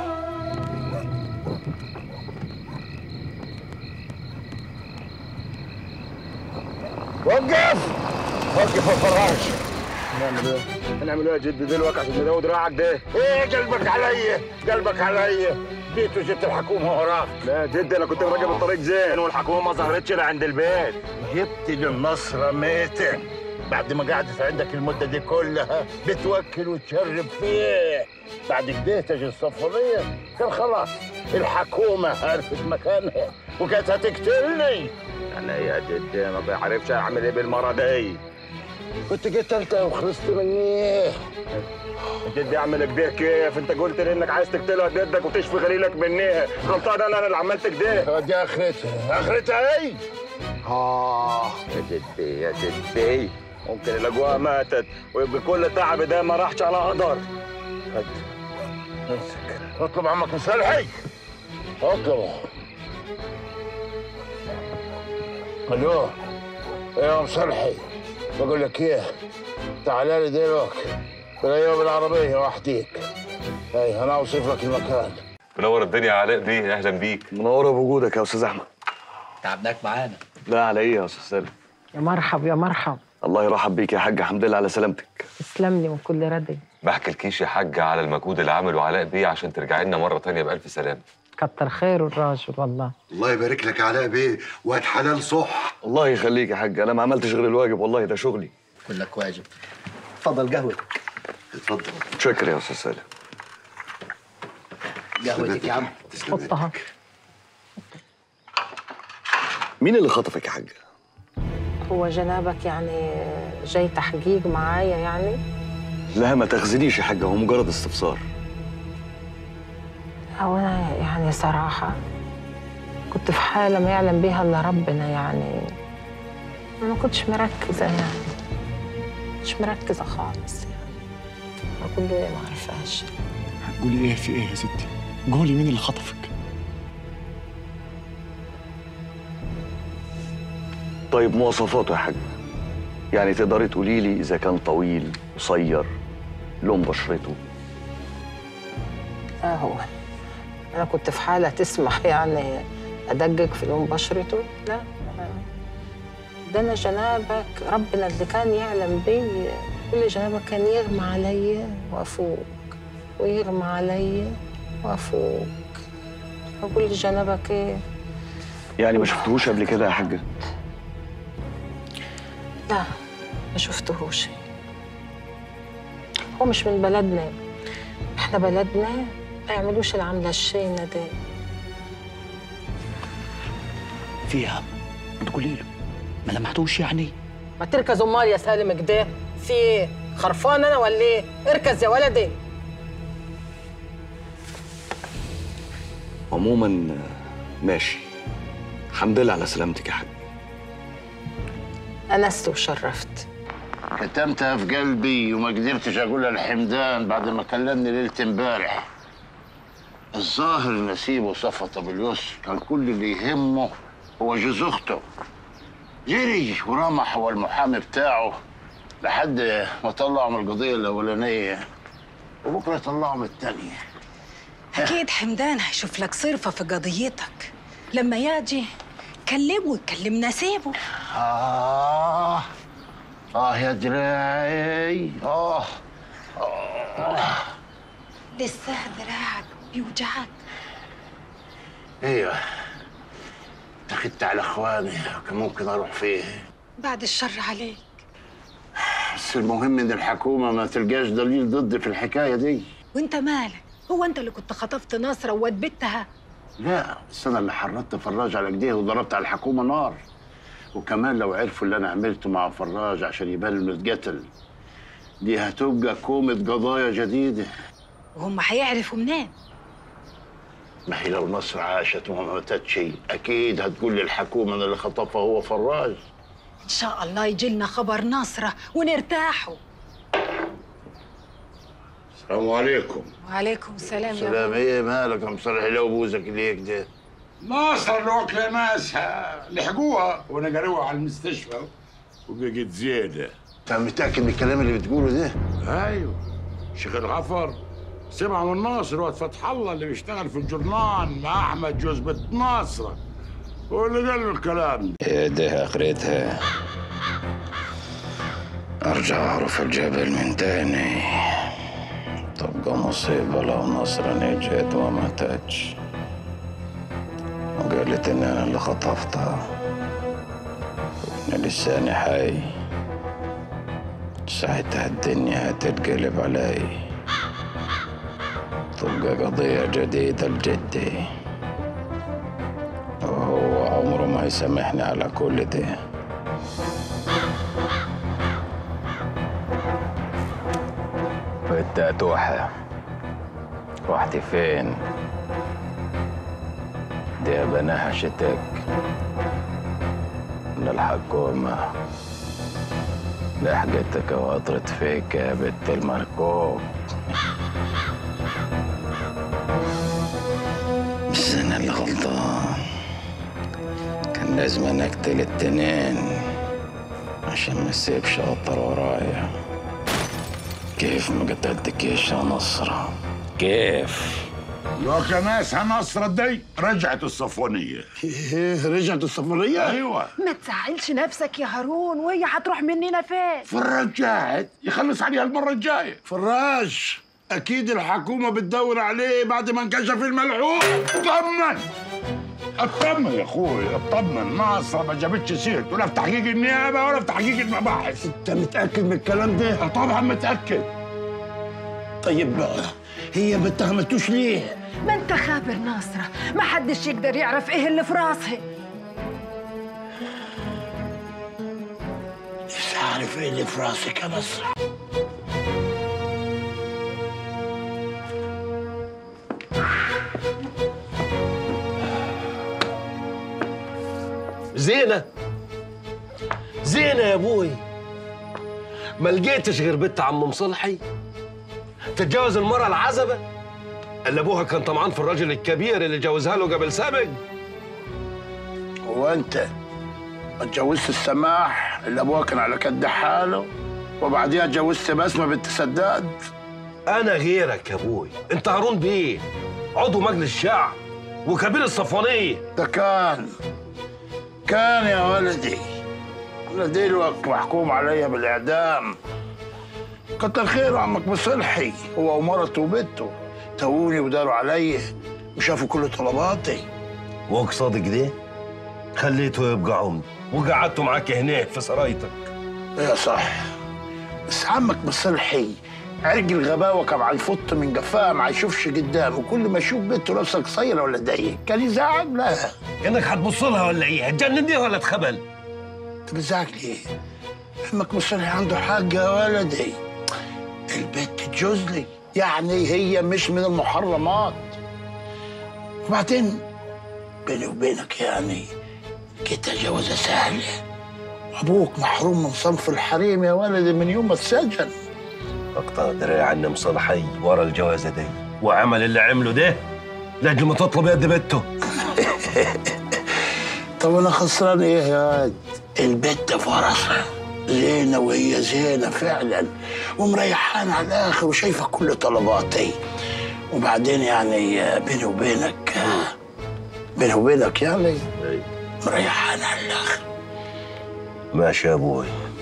وقف وقف يا فراش نعمل ايه؟ هنعمل ايه يا جدي دلوقتي عشان نداوي دراعك ده؟ ايه قلبك عليا؟ قلبك عليا جيت وجبت الحكومه وراك لا جدي انا كنت مراقب الطريق زين والحكومه ما ظهرتش الا عند البيت جبت للنصره ميتة بعد ما قعدت عندك المده دي كلها بتوكل وتشرب فيه بعد كده تجي الصفريه كان خلاص الحكومه عرفت مكانها وكانت هتقتلني انا يا جدي ما بعرفش اعمل ايه بالمره دي كنت قتلتها وخلصت مني جدي اعمل كده كيف انت قلت لي انك عايز تقتلها ضدك وتشفي غليلك منيها غلطان انا اللي عملت كده دي اخرتها اخرتها ايه اه يا جدي يا جدي ممكن يلاقوها ماتت ويبقى كل تعب ده ما راحش على قدر هات. امسك اطلب عمك مصالحي اطلبه الو ايه يا مصالحي بقول لك ايه تعالى لي دلوقتي بلاقيها بالعربيه وحديك اي انا اوصف لك المكان منور الدنيا يا علاء بيه اهلا بيك منورة بوجودك يا أستاذ أحمد تعبناك معانا لا على إيه يا أستاذ سالم يا مرحب يا مرحب الله يرحب بيك يا حاج الحمد لله على سلامتك تسلم لي من كل ردي ما احكيلكيش يا حاجه على المجهود اللي عمله علاء بيه عشان ترجعي لنا مره تانية بالف سلامه كتر خيره الراجل والله الله يبارك لك يا علاء بيه واد حلال صح الله يخليك يا حاج أنا ما عملتش غير الواجب والله ده شغلي كلك واجب اتفضل قهوتك اتفضل شكرا يا أستاذ سالم قهوتك يا عم حطها مين اللي خطفك يا حاج هو جنابك يعني جاي تحقيق معايا يعني لا ما تخزنيش يا حاجه هو مجرد استفسار هو أنا يعني صراحة كنت في حالة ما يعلم بيها إلا ربنا يعني ما كنتش مركزة يعني مش مركزة خالص يعني أقول له إيه ما عرفهاش هتقولي ايه في ايه يا ستي قولي مين اللي خطفك طيب مواصفاته يا حاج يعني تقدري تقولي لي اذا كان طويل قصير لون بشرته اه هو انا كنت في حاله تسمح يعني ادقق في لون بشرته لا ده انا جنابك ربنا اللي كان يعلم بي كل جنابك كان يغمى علي وافوق ويغمى علي وافوق اقول لجنابك ايه يعني ما شفتهوش قبل كده يا حاجه لا ما شفتهوش هو مش من بلدنا احنا بلدنا ما يعملوش العملة الشينة دي فيها ما تقولي له ما لمحتوش يعني ما تركز امال يا سالم كده في ايه خرفان انا ولا ايه اركز يا ولدي عموما آه، ماشي الحمد لله على سلامتك يا حاج انست وشرفت كتمتها في قلبي وما قدرتش اقولها لحمدان بعد ما كلمني ليله امبارح الظاهر نسيب وصفة ابو اليسر كان كل اللي يهمه هو جوز اخته جري ورمح هو المحامي بتاعه لحد ما طلعوا من القضيه الاولانيه وبكره يطلعوا من الثانيه أكيد حمدان هيشوف لك صرفة في قضيتك لما يجي كلمه وكلم نسيبه آه آه يا دراعي آه آه لسه دراعك بيوجعك ايوه اتخذت على اخواني كان ممكن اروح فيه بعد الشر عليك بس المهم ان الحكومه ما تلقاش دليل ضدي في الحكايه دي وانت مالك هو انت اللي كنت خطفت نصرة وودبتها لا بس انا اللي حرضت فراج على ايديه وضربت على الحكومه نار وكمان لو عرفوا اللي انا عملته مع فراج عشان يبان انه اتقتل دي هتبقى كومة قضايا جديدة وهم هيعرفوا منين ما هي لو نصر عاشت وما ماتتش أكيد هتقول للحكومة إن اللي خطفها هو فراج ان شاء الله يجي لنا خبر نصرة ونرتاحوا السلام عليكم وعليكم السلام يا سلام ايه مالك يا مصالح لو بوزك ليك ده ناصر اللي واكله ناسها لحقوها ونقلوها على المستشفى وبقت زياده انت متاكد من الكلام اللي بتقوله ده؟ ايوه شيخ الغفر سمع من ناصر واد فتح الله اللي بيشتغل في الجرنان مع احمد جوز بنت ناصره هو اللي قال له الكلام ده ايه ده اخرتها ارجع اعرف الجبل من تاني تبقى مصيبة لو نصرة نجت وما ماتتش وقالت ان انا اللي خطفتها وان لساني حي ساعتها الدنيا هتتقلب علي تبقى قضية جديدة لجدي وهو عمره ما يسامحني على كل ده وانت يا توحة رحتي فين؟ دي بناها شتك من الحكومة لحقتك وقطرت فيك يا بنت المركوب بس انا اللي غلطان كان لازم أنا اقتل التنين عشان ما اسيبش قطر ورايا كيف ما قتلتكيش يا نصرة كيف لو كناسها نصرة دي رجعت الصفونية ايه رجعت الصفونية؟ ايوه ما تزعلش نفسك يا هارون وهي هتروح مننا فين فراج قاعد يخلص عليها المرة الجاية فراج اكيد الحكومة بتدور عليه بعد ما انكشف الملعوب اطمن اطمن يا اخوي اطمن ناصرة ما جابتش سيرته ولا في تحقيق النيابة ولا في تحقيق المباحث انت متأكد من الكلام ده؟ طبعا متأكد طيب هي ما اتهمتوش ليه؟ ما انت خابر ناصرة ما حدش يقدر يعرف ايه اللي في راسها نفسي اعرف ايه اللي في راسك يا نصر زينة زينة يا ابوي ما لقيتش غير بنت عم مصلحي تتجوز المرأة العزبة اللي ابوها كان طمعان في الراجل الكبير اللي جوزها له قبل سابق هو انت ما اتجوزت السماح اللي ابوها كان على كد حاله وبعديها اتجوزت بسمه بنت سداد انا غيرك يا ابوي انت هارون بيه عضو مجلس الشعب وكبير الصفوانيه ده كان كان يا ولدي انا دلوقتي محكوم عليا بالاعدام كتر خير عمك مصلحي هو ومرته وبنته تووني وداروا عليا وشافوا كل طلباتي وقصادك ده خليته يبقى عمد وقعدته معاك هناك في سرايتك ايه صح بس عمك مصلحي عرق الغباوه كان هيفط من جفاه ما يشوفش قدامه كل ما يشوف بنته لابسه قصيره ولا ضيق كان يزعق لها انك هتبص لها ولا ايه؟ هتجنن دي ولا تخبل؟ انت بتزعق ليه؟ عمك مصلحي عنده حاجه يا ولدي البنت تجوز لي يعني هي مش من المحرمات وبعدين بيني وبينك يعني كده جوازة سهلة أبوك محروم من صنف الحريم يا ولدي من يوم ما اتسجن اقطع دراعي عن مصلحي ورا الجوازه دي وعمل اللي عمله ده لاجل ما تطلب يد بنته طب أنا خسران إيه يا واد؟ البت فرصة زينة وهي زينة فعلا ومريحانة على الآخر وشايفة كل طلباتي وبعدين يعني آه، بيني وبينك آه، بيني وبينك يعني مريحانة على الآخر ماشي يا ابوي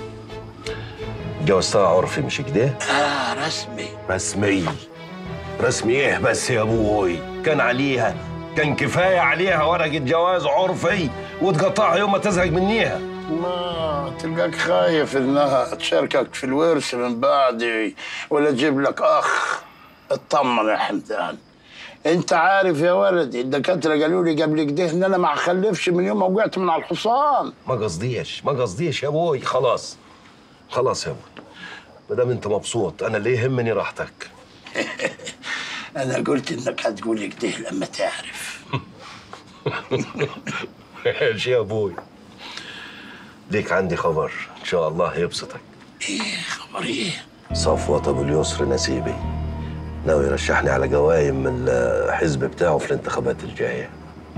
جوزتها عرفي مش كده؟ آه رسمي رسمي رسمي ايه بس يا ابوي كان عليها كان كفايه عليها ورقه جواز عرفي وتقطعها يوم ما تزهق منيها ما تلقاك خايف انها تشاركك في الورث من بعدي ولا تجيب لك اخ اطمن يا حمدان انت عارف يا ولدي الدكاتره قالوا لي قبل كده ان انا ما هخلفش من يوم ما وقعت من على الحصان ما قصديش ما قصديش يا ابوي خلاص خلاص يا ابوي ما دام انت مبسوط انا اللي يهمني راحتك انا قلت انك هتقول كده لما تعرف ماشي يا ابوي ليك عندي خبر ان شاء الله يبسطك ايه خبر ايه صفوة ابو اليسر نسيبي ناوي يرشحني على قوايم من الحزب بتاعه في الانتخابات الجايه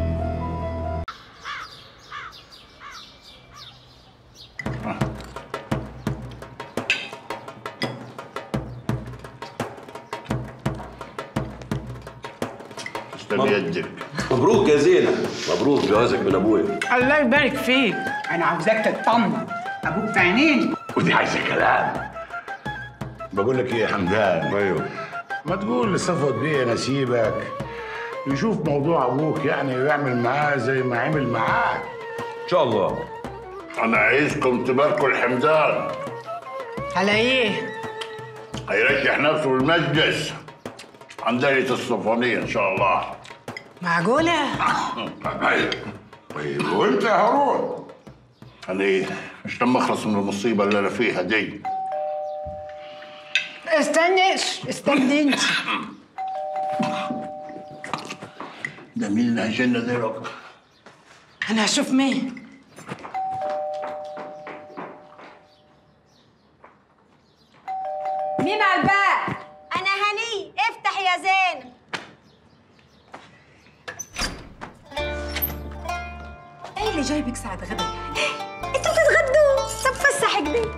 تسلم يدك مبروك يا زينة مبروك جوازك من ابويا الله يبارك فيك انا عاوزاك تطمن ابوك في عينين ودي عايزه كلام بقول لك ايه يا حمدان ايوه ما تقول لصفوت بيه نسيبك يشوف موضوع ابوك يعني ويعمل معاه زي ما عمل معاك ان شاء الله انا عايزكم تباركوا الحمدان على ايه هيرشح نفسه المجلس عن دايرة الصفانية ان شاء الله معقوله طيب وانت يا هارون انا ايه مش لما اخلص من المصيبه اللي انا فيها دي استنيش استني انت ده مين اللي هيجينا دلوقتي انا هشوف مين مين على الباب؟ أنا هني افتح يا زين ايه اللي جايبك ساعة غدا انتوا بتتغدوا طب فسح كده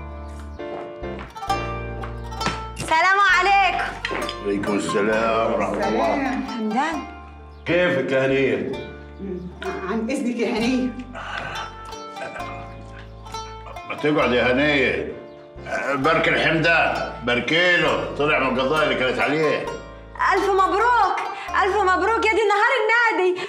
سلام عليكم عليكم السلام ورحمه الله حمدان كيفك يا هنيه عن اذنك يا هنيه ما تقعد يا هنيه بارك الحمدان باركيله طلع من القضايا اللي كانت عليه ألف مبروك ألف مبروك يا دي نهار النادي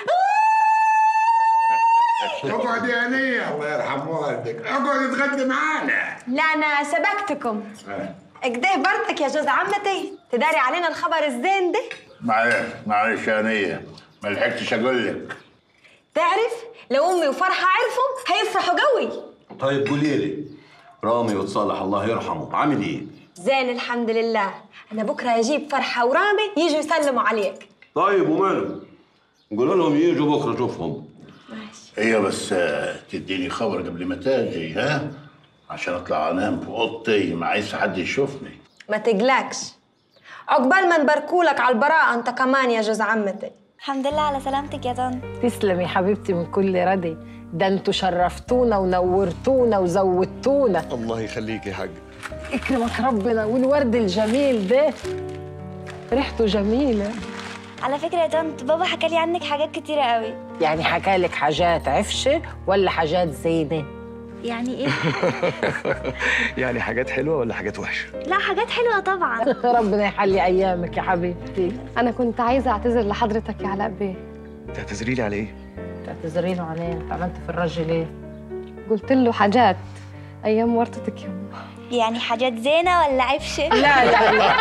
اقعد يا هنيه الله يرحم والدك اقعد اتغدى معانا لا أنا سبقتكم كده برتك يا جوز عمتي تداري علينا الخبر الزين ده معلش معلش يا هنيه ما لحقتش اقول لك تعرف لو أمي وفرحة عرفوا هيفرحوا قوي طيب قولي لي رامي وتصالح الله يرحمه عامل ايه؟ زين الحمد لله أنا بكرة أجيب فرحة ورامي يجوا يسلموا عليك طيب وماله؟ قولوا لهم يجوا بكره شوفهم هي بس آه، تديني خبر قبل ما تاجي ها عشان اطلع انام في اوضتي ما عايز حد يشوفني ما تقلقش عقبال ما نباركولك على البراءة انت كمان يا جوز عمتي الحمد لله على سلامتك يا طنط تسلمي حبيبتي من كل ردي ده انتوا شرفتونا ونورتونا وزودتونا الله يخليك يا حاج يكرمك ربنا والورد الجميل ده ريحته جميلة على فكرة يا طنط بابا حكى لي عنك حاجات كتيرة قوي يعني حكى لك حاجات عفشة ولا حاجات زينة يعني ايه؟ يعني حاجات حلوه ولا حاجات وحشه لا حاجات حلوة طبعا ربنا يحلي ايامك يا حبيبتي انا كنت عايزه اعتذر لحضرتك يا علاء بيه تعتذري لي على ايه تعتذري له عليه انت عملت في الراجل ايه قلت له حاجات ايام ورطتك يا يعني حاجات زينة ولا عفشة؟ لا لا لا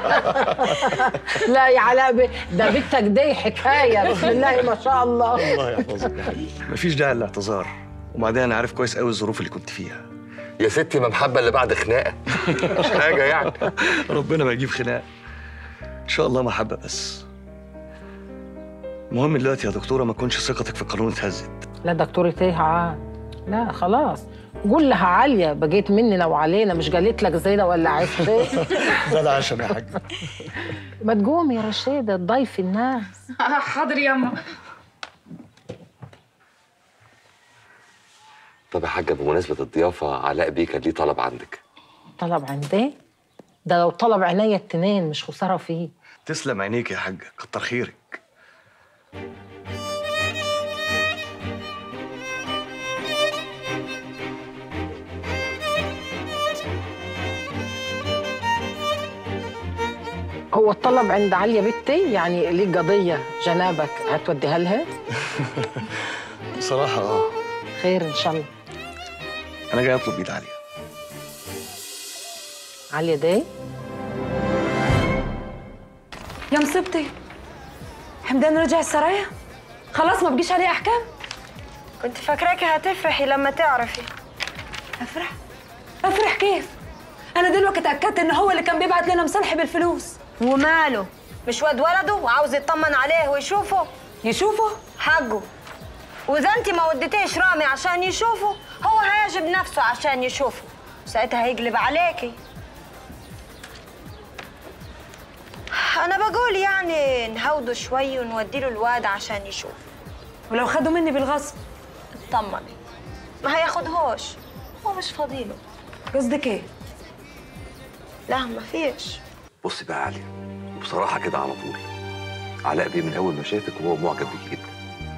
لا يا علاء بيه ده بنتك دي حكايه بسم الله ما شاء الله الله يحفظك يا حبيبي مفيش داعي للاعتذار وبعدين انا عارف كويس قوي الظروف اللي كنت فيها يا ستي ما محبه اللي بعد خناقه مش حاجه يعني ربنا ما يجيب خناق ان شاء الله محبه بس المهم دلوقتي يا دكتوره ما تكونش ثقتك في القانون اتهزت لا دكتورة ايه عاد لا خلاص قول لها عالية بقيت مننا وعلينا مش قالت لك زينة ولا عفشة ده العشم يا حاج ما تقوم يا رشيدة تضيفي الناس حاضر ياما طب يا حاجه بمناسبه الضيافه علاء بيه كان ليه طلب عندك طلب عندي ده لو طلب عينيا التنين مش خسارة فيه تسلم عينيك يا حاج كتر خيرك هو الطلب عند عليا بنتي يعني ليك قضية جنابك هتوديها لها بصراحه اه خير إن شاء الله انا جاي اطلب ايد عليا عليا دي يا مصيبتي حمدان رجع السرايا خلاص ما بقيش عليه احكام كنت فاكراكي هتفرحي لما تعرفي افرح افرح كيف انا دلوقتي اتاكدت ان هو اللي كان بيبعت لنا مصلحي بالفلوس وماله مش واد ولده وعاوز يطمن عليه ويشوفه يشوفه حقه واذا انت ما وديتيش رامي عشان يشوفه هو هيجي بنفسه عشان يشوفه ساعتها هيقلب عليكي انا بقول يعني نهوده شوي ونوديله الواد عشان يشوف ولو خدوا مني بالغصب اطمني ما هياخدهوش هو مش فاضيله قصدك ايه لا ما فيش بصي بقى يا علي بصراحه كده على طول علاء بيه من اول ما شافك وهو معجب بيكي جدا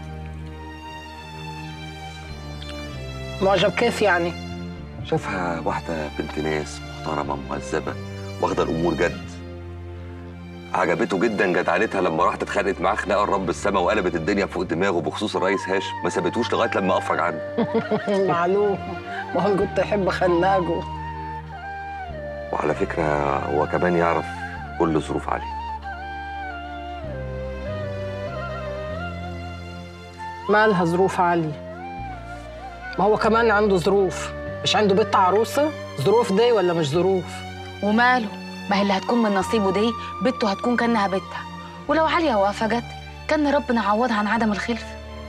معجب كيف يعني شافها واحده بنت ناس محترمه مهذبه واخده الامور جد عجبته جدا جدعنتها لما راحت اتخانقت معاه خناقه رب السما وقلبت الدنيا فوق دماغه بخصوص الرئيس هاشم ما سابتوش لغايه لما افرج عنه معلوم ما هو كنت احب خناقه وعلى فكره هو كمان يعرف كل ظروف علي مالها ظروف عالية ما هو كمان عنده ظروف مش عنده بنت عروسة ظروف دي ولا مش ظروف وماله ما هي اللي هتكون من نصيبه دي بنته هتكون كانها بنتها ولو عليا وافقت كان ربنا عوضها عن عدم الخلف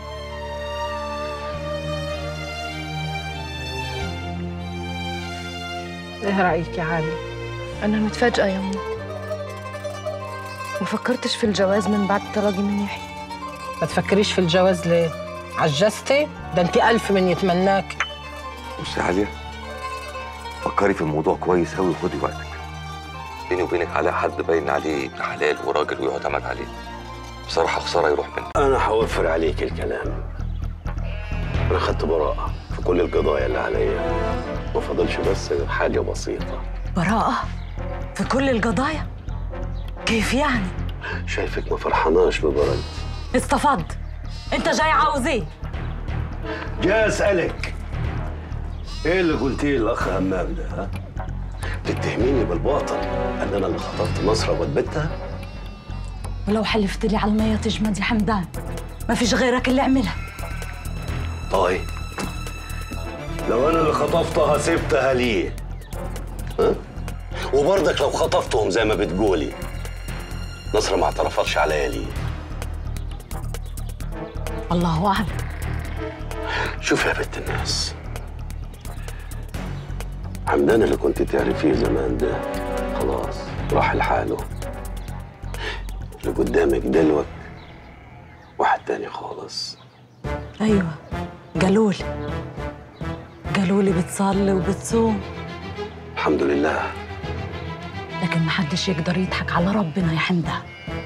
ايه رأيك يا علي انا متفاجئه يا امي ما فكرتش في الجواز من بعد طلاقي من يحيى ما تفكريش في الجواز ليه عجزتي ده انت ألف من يتمناك بصي يا عليا فكري في الموضوع كويس قوي وخدي وقتك بيني وبينك علاء حد باين عليه ابن حلال وراجل ويعتمد عليه بصراحه خساره يروح منه انا هوفر عليك الكلام انا خدت براءة في كل القضايا اللي عليا ما فاضلش بس غير حاجة بسيطة براءة في كل القضايا كيف يعني شايفك ما فرحاناش ببراءتي استفض انت جاي عاوز ايه جاي اسألك ايه اللي قلتيه للاخ همام ده ها؟ تتهميني بالباطل ان انا اللي خطفت نصرة واتبتها ولو حلفت لي على المية تجمد يا حمدان ما فيش غيرك اللي عملها طيب لو انا اللي خطفتها سبتها ليه ها وبرضك لو خطفتهم زي ما بتقولي نصر ما اعترفتش عليا ليه الله اعلم شوف يا بنت الناس حمدان اللي كنت تعرفيه زمان ده خلاص راح لحاله اللي قدامك دلوك واحد تاني خالص ايوه قالوا لي قالوا لي بتصلي وبتصوم الحمد لله لكن محدش يقدر يضحك على ربنا يا حمدان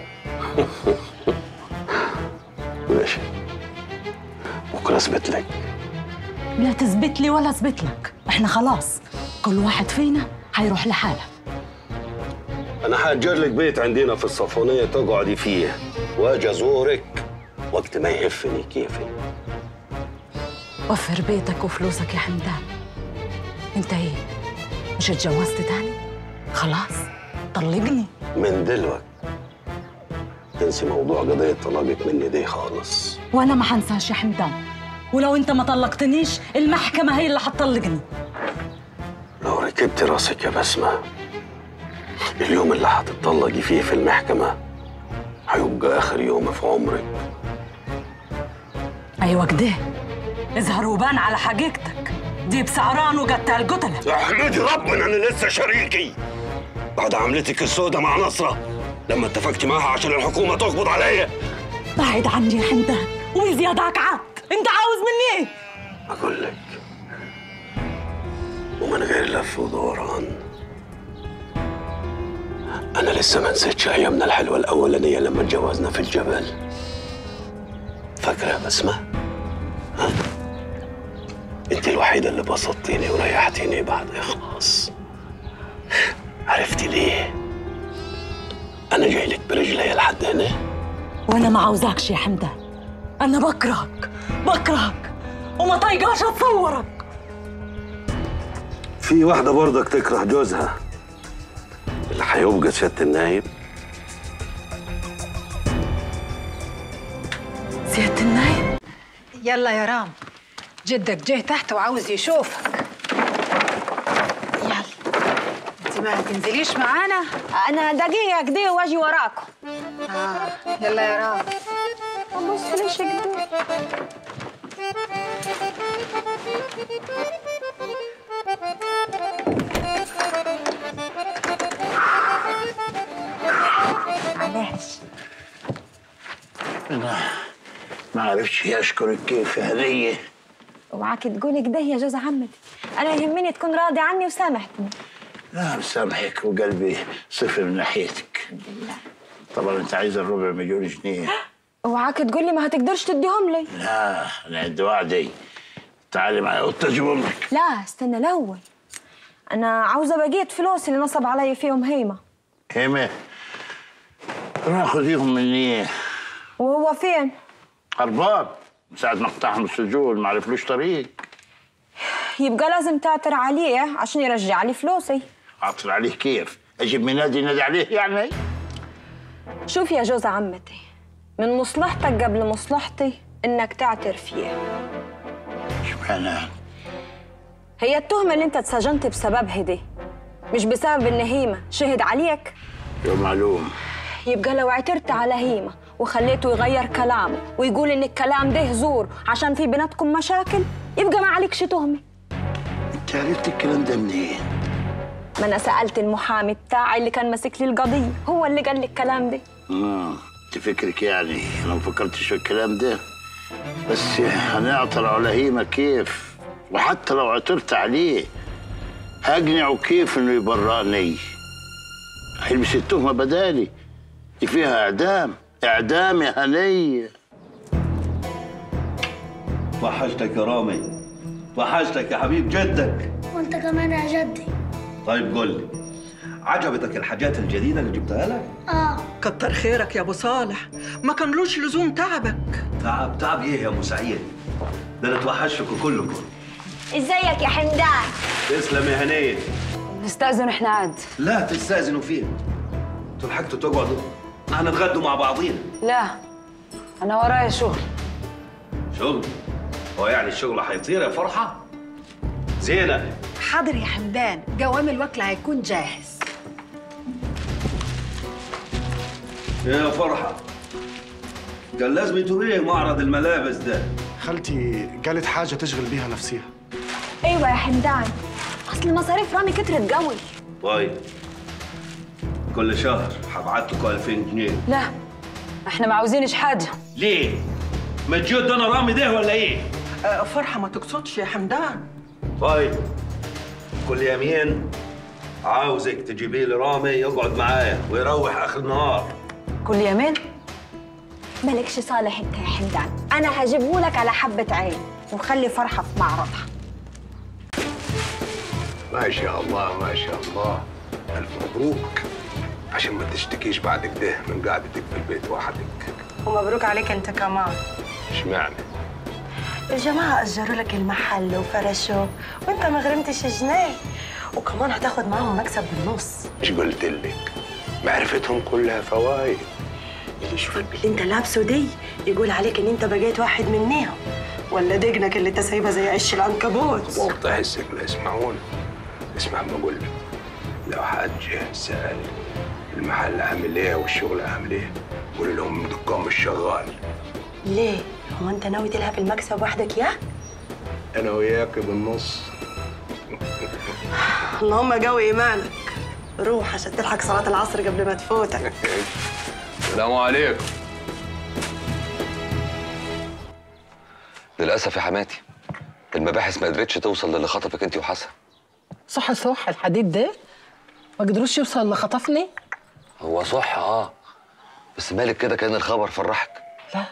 ماشي بكره اثبت لك لا تثبت لي ولا اثبت لك احنا خلاص كل واحد فينا هيروح لحاله انا هاجر لك بيت عندنا في الصفونيه تقعدي فيه واجي ازورك وقت ما يهفني كيفي وفر بيتك وفلوسك يا حمدان انت ايه مش اتجوزت تاني خلاص طلقني من دلوقتي تنسي موضوع قضية طلاقك مني دي خالص وانا ما حنساش يا حمدان ولو انت ما طلقتنيش المحكمه هي اللي حتطلقني لو ركبت راسك يا بسمة اليوم اللي هتطلقي فيه في المحكمة هيبقى آخر يوم في عمرك ايوه كده اظهر وبان على حقيقتك دي بسعران وقتال قتله احمدي ربنا انا لسه شريكي بعد عملتك السوداء مع نصرة لما اتفقت معاها عشان الحكومة تقبض عليا بعد عني يا حمدان وزيادك عاد انت عاوز مني ايه أقول لك ومن غير لف ودوران أنا لسه ما نسيتش أيامنا الحلوة الأولانية لما اتجوزنا في الجبل فاكرة يا بسمة؟ ها؟ أنت الوحيدة اللي بسطتيني وريحتيني بعد إخلاص عرفتي ليه؟ أنا جاي لك برجلي لحد هنا وانا ما عاوزاكش يا حمدان انا بكرهك بكرهك وما طايقاش اتصورك في واحدة برضك تكره جوزها اللي هيبقى سيادة النايب سيادة النايب يلا يا رام جدك جه تحت وعاوز يشوفك يلا انت ما هتنزليش معانا انا دقيقه كده واجي وراكم اه يلا يا رام بص ليش كده معلش انا ما عرفتش اشكرك كيف يا هديه اوعاك تقولي كده يا جوز عمتي انا يهمني تكون راضي عني وسامحتني لا مسامحك وقلبي صفر من ناحيتك طبعا انت عايز الربع مليون جنيه اوعاك تقولي ما هتقدرش تديهم لي لا انا عندي وعدي تعالي معي اوضه اجيبهم لك لا استنى الاول انا عاوزه بقيه فلوس اللي نصب علي فيهم هيمه هيمه راح خذيهم مني وهو فين هربان من ساعة ما اقتحموا السجون ما عرفلوش طريق يبقى لازم تعتر عليه عشان يرجع لي فلوسي عطر عليه كيف؟ اجيب من نادي نادي عليه يعني؟ شوف يا جوز عمتي من مصلحتك قبل مصلحتي انك تعتر فيه اشمعنى؟ هي التهمة اللي انت اتسجنت بسببها دي مش بسبب ان هيمة شهد عليك يوم معلوم يبقى لو اعترت على هيمة وخليته يغير كلامه ويقول ان الكلام ده زور عشان في بيناتكم مشاكل يبقى ما عليكش تهمة انت عرفت الكلام ده منين؟ ما انا سألت المحامي بتاعي اللي كان ماسك لي القضية هو اللي قال لي الكلام ده اه انت فكرك يعني انا ما فكرتش في الكلام ده بس هنعطر على هيمة كيف؟ وحتى لو عثرت عليه هقنعه كيف انه يبرأني هيلبس التهمة بدالي دي فيها اعدام اعدام يا هنيه وحشتك يا رامي وحشتك يا حبيب جدك وانت كمان يا جدي طيب قول لي عجبتك الحاجات الجديدة اللي جبتها لك؟ اه كتر خيرك يا ابو صالح ما كانلوش لزوم تعبك تعب تعب ايه يا ام سعيد؟ ده انا اتوحشكم كلكم ازيك يا حمدان تسلم يا هنيه نستأذن احنا عاد لا تستأذنوا فين؟ انتوا لحقتوا تقعدوا؟ احنا نتغدوا مع بعضينا لا انا ورايا شغل شغل؟ هو يعني الشغل هيطير يا فرحة؟ زينة حاضر يا حمدان جوام الوكل هيكون جاهز يا فرحة كان لازم تبيع معرض الملابس ده خالتي جالت حاجه تشغل بيها نفسيها ايوه يا حمدان اصل مصاريف رامي كترت قوي طيب كل شهر هبعت لكم 2000 جنيه لا احنا ما عاوزينش حاجه ليه؟ ما تجود انا رامي ده ولا ايه؟ آه، فرحة ما تقصدش يا حمدان طيب كل يومين عاوزك تجيبي لي رامي يقعد معايا ويروح اخر النهار كل يومين مالكش صالح انت يا حمدان انا هجيبهولك على حبة عين وخلي فرحة في معرضها ما شاء الله ما شاء الله الف مبروك عشان ما تشتكيش بعد كده من قعدتك في البيت وحدك ومبروك عليك انت كمان اشمعنى الجماعة أجروا لك المحل وفرشوه وانت ما غرمتش جنيه وكمان هتاخد معاهم مكسب بالنص مش قلت لك معرفتهم كلها فوايد اللي يشوفك باللي انت لابسه دي يقول عليك ان انت بقيت واحد منيهم ولا دقنك اللي انت سايبها زي عش العنكبوت وقت احسك لا يسمعون اسمع ما اقول لك لو حد جه سأل المحل عامل ايه والشغل عامل ايه قول لهم دكان مش شغال ليه؟ هو انت ناوي تلهب المكسب وحدك يا؟ انا وياك بالنص اللهم قوي ايمانك روح عشان تلحق صلاة العصر قبل ما تفوتك السلام عليكم للاسف يا حماتي المباحث ما قدرتش توصل للي خطفك انت وحسن صح صح الحديد ده ما قدروش يوصل اللي خطفني هو صح اه بس مالك كده كان الخبر فرحك لا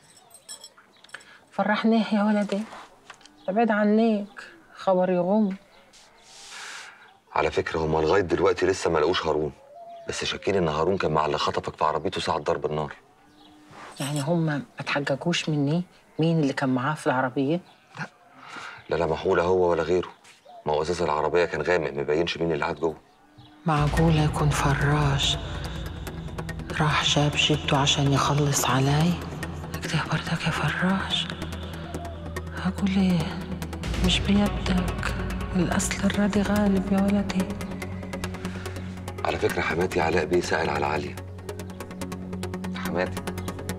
فرحني يا ولدي ابعد عنيك خبر يغم على فكره هما لغايه دلوقتي لسه ما لقوش هارون بس شاكين ان هارون كان مع اللي خطفك في عربيته ساعه ضرب النار يعني هم ما تحججوش مني مين اللي كان معاه في العربيه لا لا محولة هو ولا غيره ما هو اساس العربيه كان غامق ما يبينش مين اللي قاعد جوه معقولة يكون فراش راح جاب جدته عشان يخلص علي كده برضك يا فراش هقول ايه مش بيدك الأصل الردي غالب يا ولدي على فكره حماتي علاء بيه سأل على عليا حماتي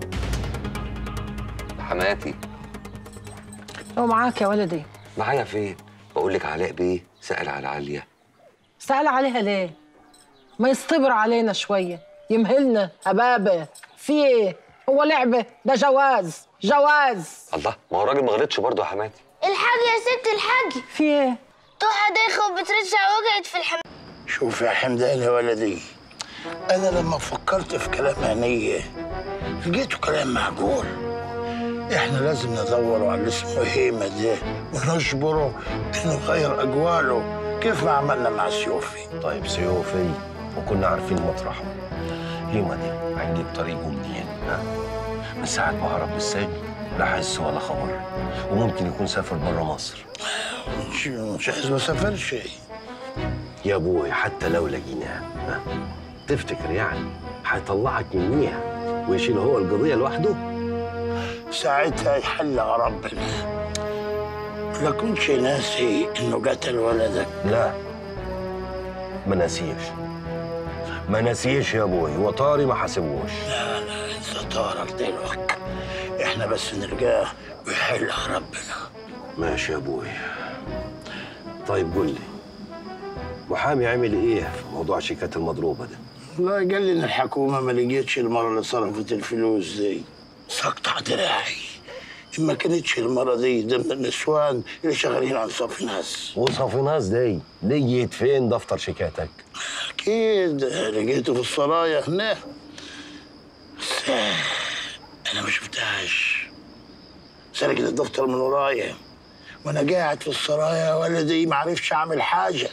حماتي هو معاك يا ولدي معايا فين بقول لك علاء بيه سأل على عليا سأل عليها ليه ما يصطبر علينا شوية يمهلنا أبابة في ايه هو لعبة ده جواز جواز الله ما هو الراجل ما غلطش برضه يا حماتي الحاج يا ست الحاج في ايه توحة دايخة وبترجع وقعت في الحمام شوف يا حمدان يا ولدي أنا لما فكرت في كلام هنية لقيته كلام معقول إحنا لازم ندور على اللي اسمه هيمة ده ونجبره إنه يغير أقواله كيف ما عملنا مع سيوفي طيب سيوفي وكنا عارفين مطرحه هيما دي هنجيب طريقه منين ها؟ من ساعة ما هرب من السجن لا حس ولا خبر وممكن يكون سافر بره مصر مش مش عايز ما سافرش يا ابوي حتى لو لقيناه ها؟ تفتكر يعني هيطلعك منيها ويشيل هو القضية لوحده؟ ساعتها يحلها ربنا لا كنتش ناسي إنه قتل ولدك لا ما ناسيش ما ناسيش يا ابوي وطاري ما حاسبوش لا لا انت طارق دلوقتي احنا بس نلقاه ويحلها ربنا ماشي يا ابوي طيب قول لي محامي عمل ايه في موضوع شيكات المضروبه ده والله قال لي ان الحكومه ما لقيتش المره اللي صرفت الفلوس دي سقطع دراعي ما كانتش المره دي ضمن النسوان اللي شغالين عن صف ناس وصافيناز دي لقيت فين دفتر شيكاتك اكيد لقيته في السرايا هناك بس انا ما شفتهاش سرقت الدفتر من ورايا وانا قاعد في السرايا يا ولدي ما عرفش اعمل حاجه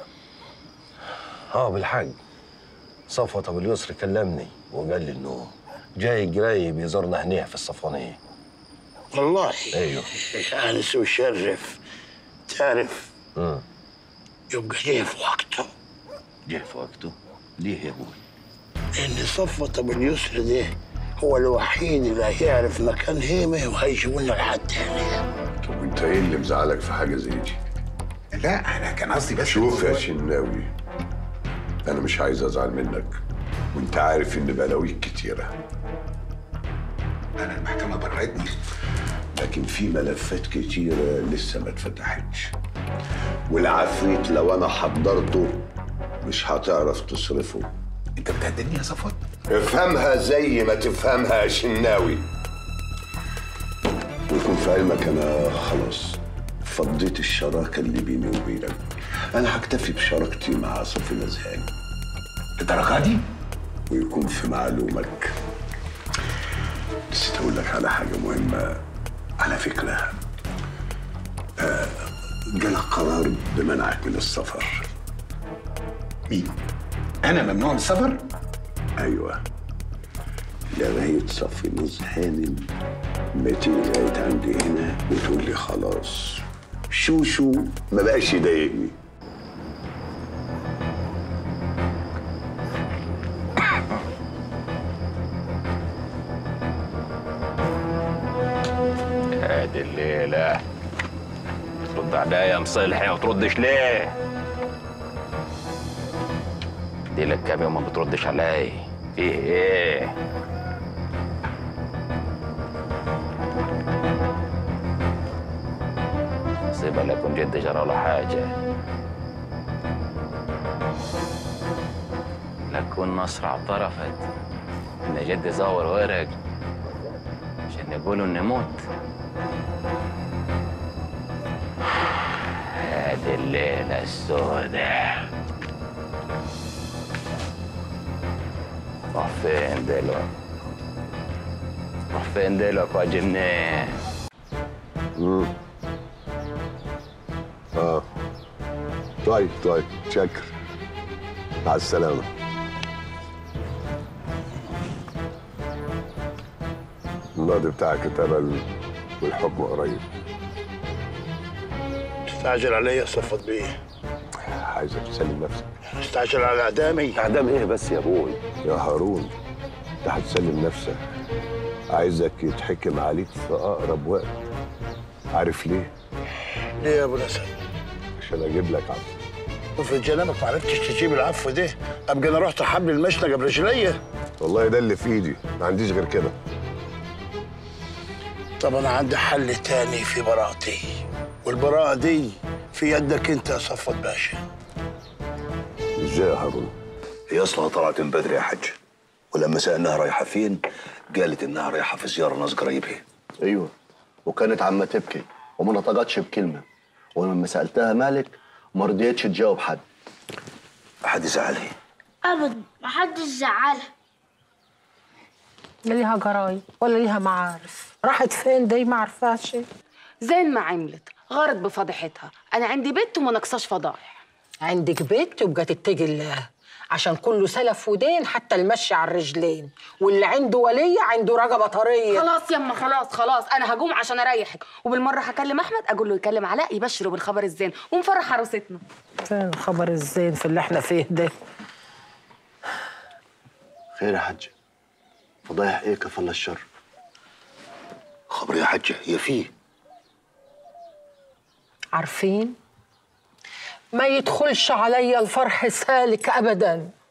اه بالحق صفوت ابو اليسر كلمني وقال لي انه جاي قريب يزورنا هنا في الصفوانيه والله ايوه انس وشرف تعرف امم يبقى جه في وقته جه في وقته ليه يا ابوي ان صفوت ابو اليسر ده هو الوحيد اللي هيعرف مكان هيمه وهيجيبوا لنا لحد هنا طب وانت ايه اللي مزعلك في حاجه زي دي؟ لا انا كان قصدي بس شوف يا شناوي انا مش عايز ازعل منك وانت عارف ان بلاويك كتيره انا المحكمه برتني لكن في ملفات كتيرة لسه ما اتفتحتش والعفريت لو انا حضرته مش هتعرف تصرفه انت بتهددني يا صفوت افهمها زي ما تفهمها يا شناوي ويكون في علمك انا خلاص فضيت الشراكة اللي بيني وبينك انا هكتفي بشراكتي مع صفي نزهان الدرجة دي؟ ويكون في معلومك نسيت اقول لك على حاجة مهمة على فكرة آه جالك قرار بمنعك من السفر مين؟ انا ممنوع من السفر؟ ايوه لغاية صفي نزهان ما تيجي لغاية عندي هنا وتقول لي خلاص شوشو ما بقاش يضايقني ادي الليلة ترد عليا يا مصلحي ما تردش ليه؟ دي لك كام يوم ما بتردش عليا ايه ايه سيبها لكم جد جرى له حاجة لكن نصر اعترفت ان جد زور ورق عشان يقولوا اني موت هذه الليلة السوداء راح فين دلوقتي؟ راح فين دلوقتي يا جنين؟ مم. اه طيب طيب شكر مع السلامة الماضي بتاعك اتقبل والحكم قريب تستعجل عليا يا صفوت بيه عايزك تسلم نفسك تستعجل على اعدامي اعدام ايه بس يا ابوي يا هارون انت هتسلم نفسك عايزك يتحكم عليك في اقرب وقت عارف ليه ليه يا ابو الاسد عشان اجيب لك عفو افرض جنابك ما عرفتش تجيب العفو ده ابقى انا رحت حبل المشنقه برجليا والله ده اللي في ايدي ما عنديش غير كده طب انا عندي حل تاني في براءتي والبراءه دي في يدك انت يا صفوت باشا ازاي يا هارون هي اصلها طلعت من بدري يا حاج ولما سالناها رايحه فين قالت انها رايحه في زياره ناس قرايبها ايوه وكانت عمه تبكي وما نطقتش بكلمه ولما سالتها مالك ما رضيتش تجاوب حد حد زعلها ابدا محدش زعلها لا ليها جرايد ولا ليها معارف راحت فين دي ما عرفاش زي ما عملت غارت بفضيحتها انا عندي بنت وما نقصاش فضايح عندك بيت يبقى تتقي الله عشان كله سلف ودين حتى المشي على الرجلين واللي عنده ولية عنده رقبة طرية خلاص يما خلاص خلاص انا هقوم عشان اريحك وبالمره هكلم احمد اقول له يكلم علاء يبشره بالخبر الزين ونفرح عروستنا فين الخبر الزين في اللي احنا فيه ده خير يا حاج فضايح ايه كفل الشر خبر يا حاجه هي فيه عارفين ما يدخلش عليا الفرح سالك ابدا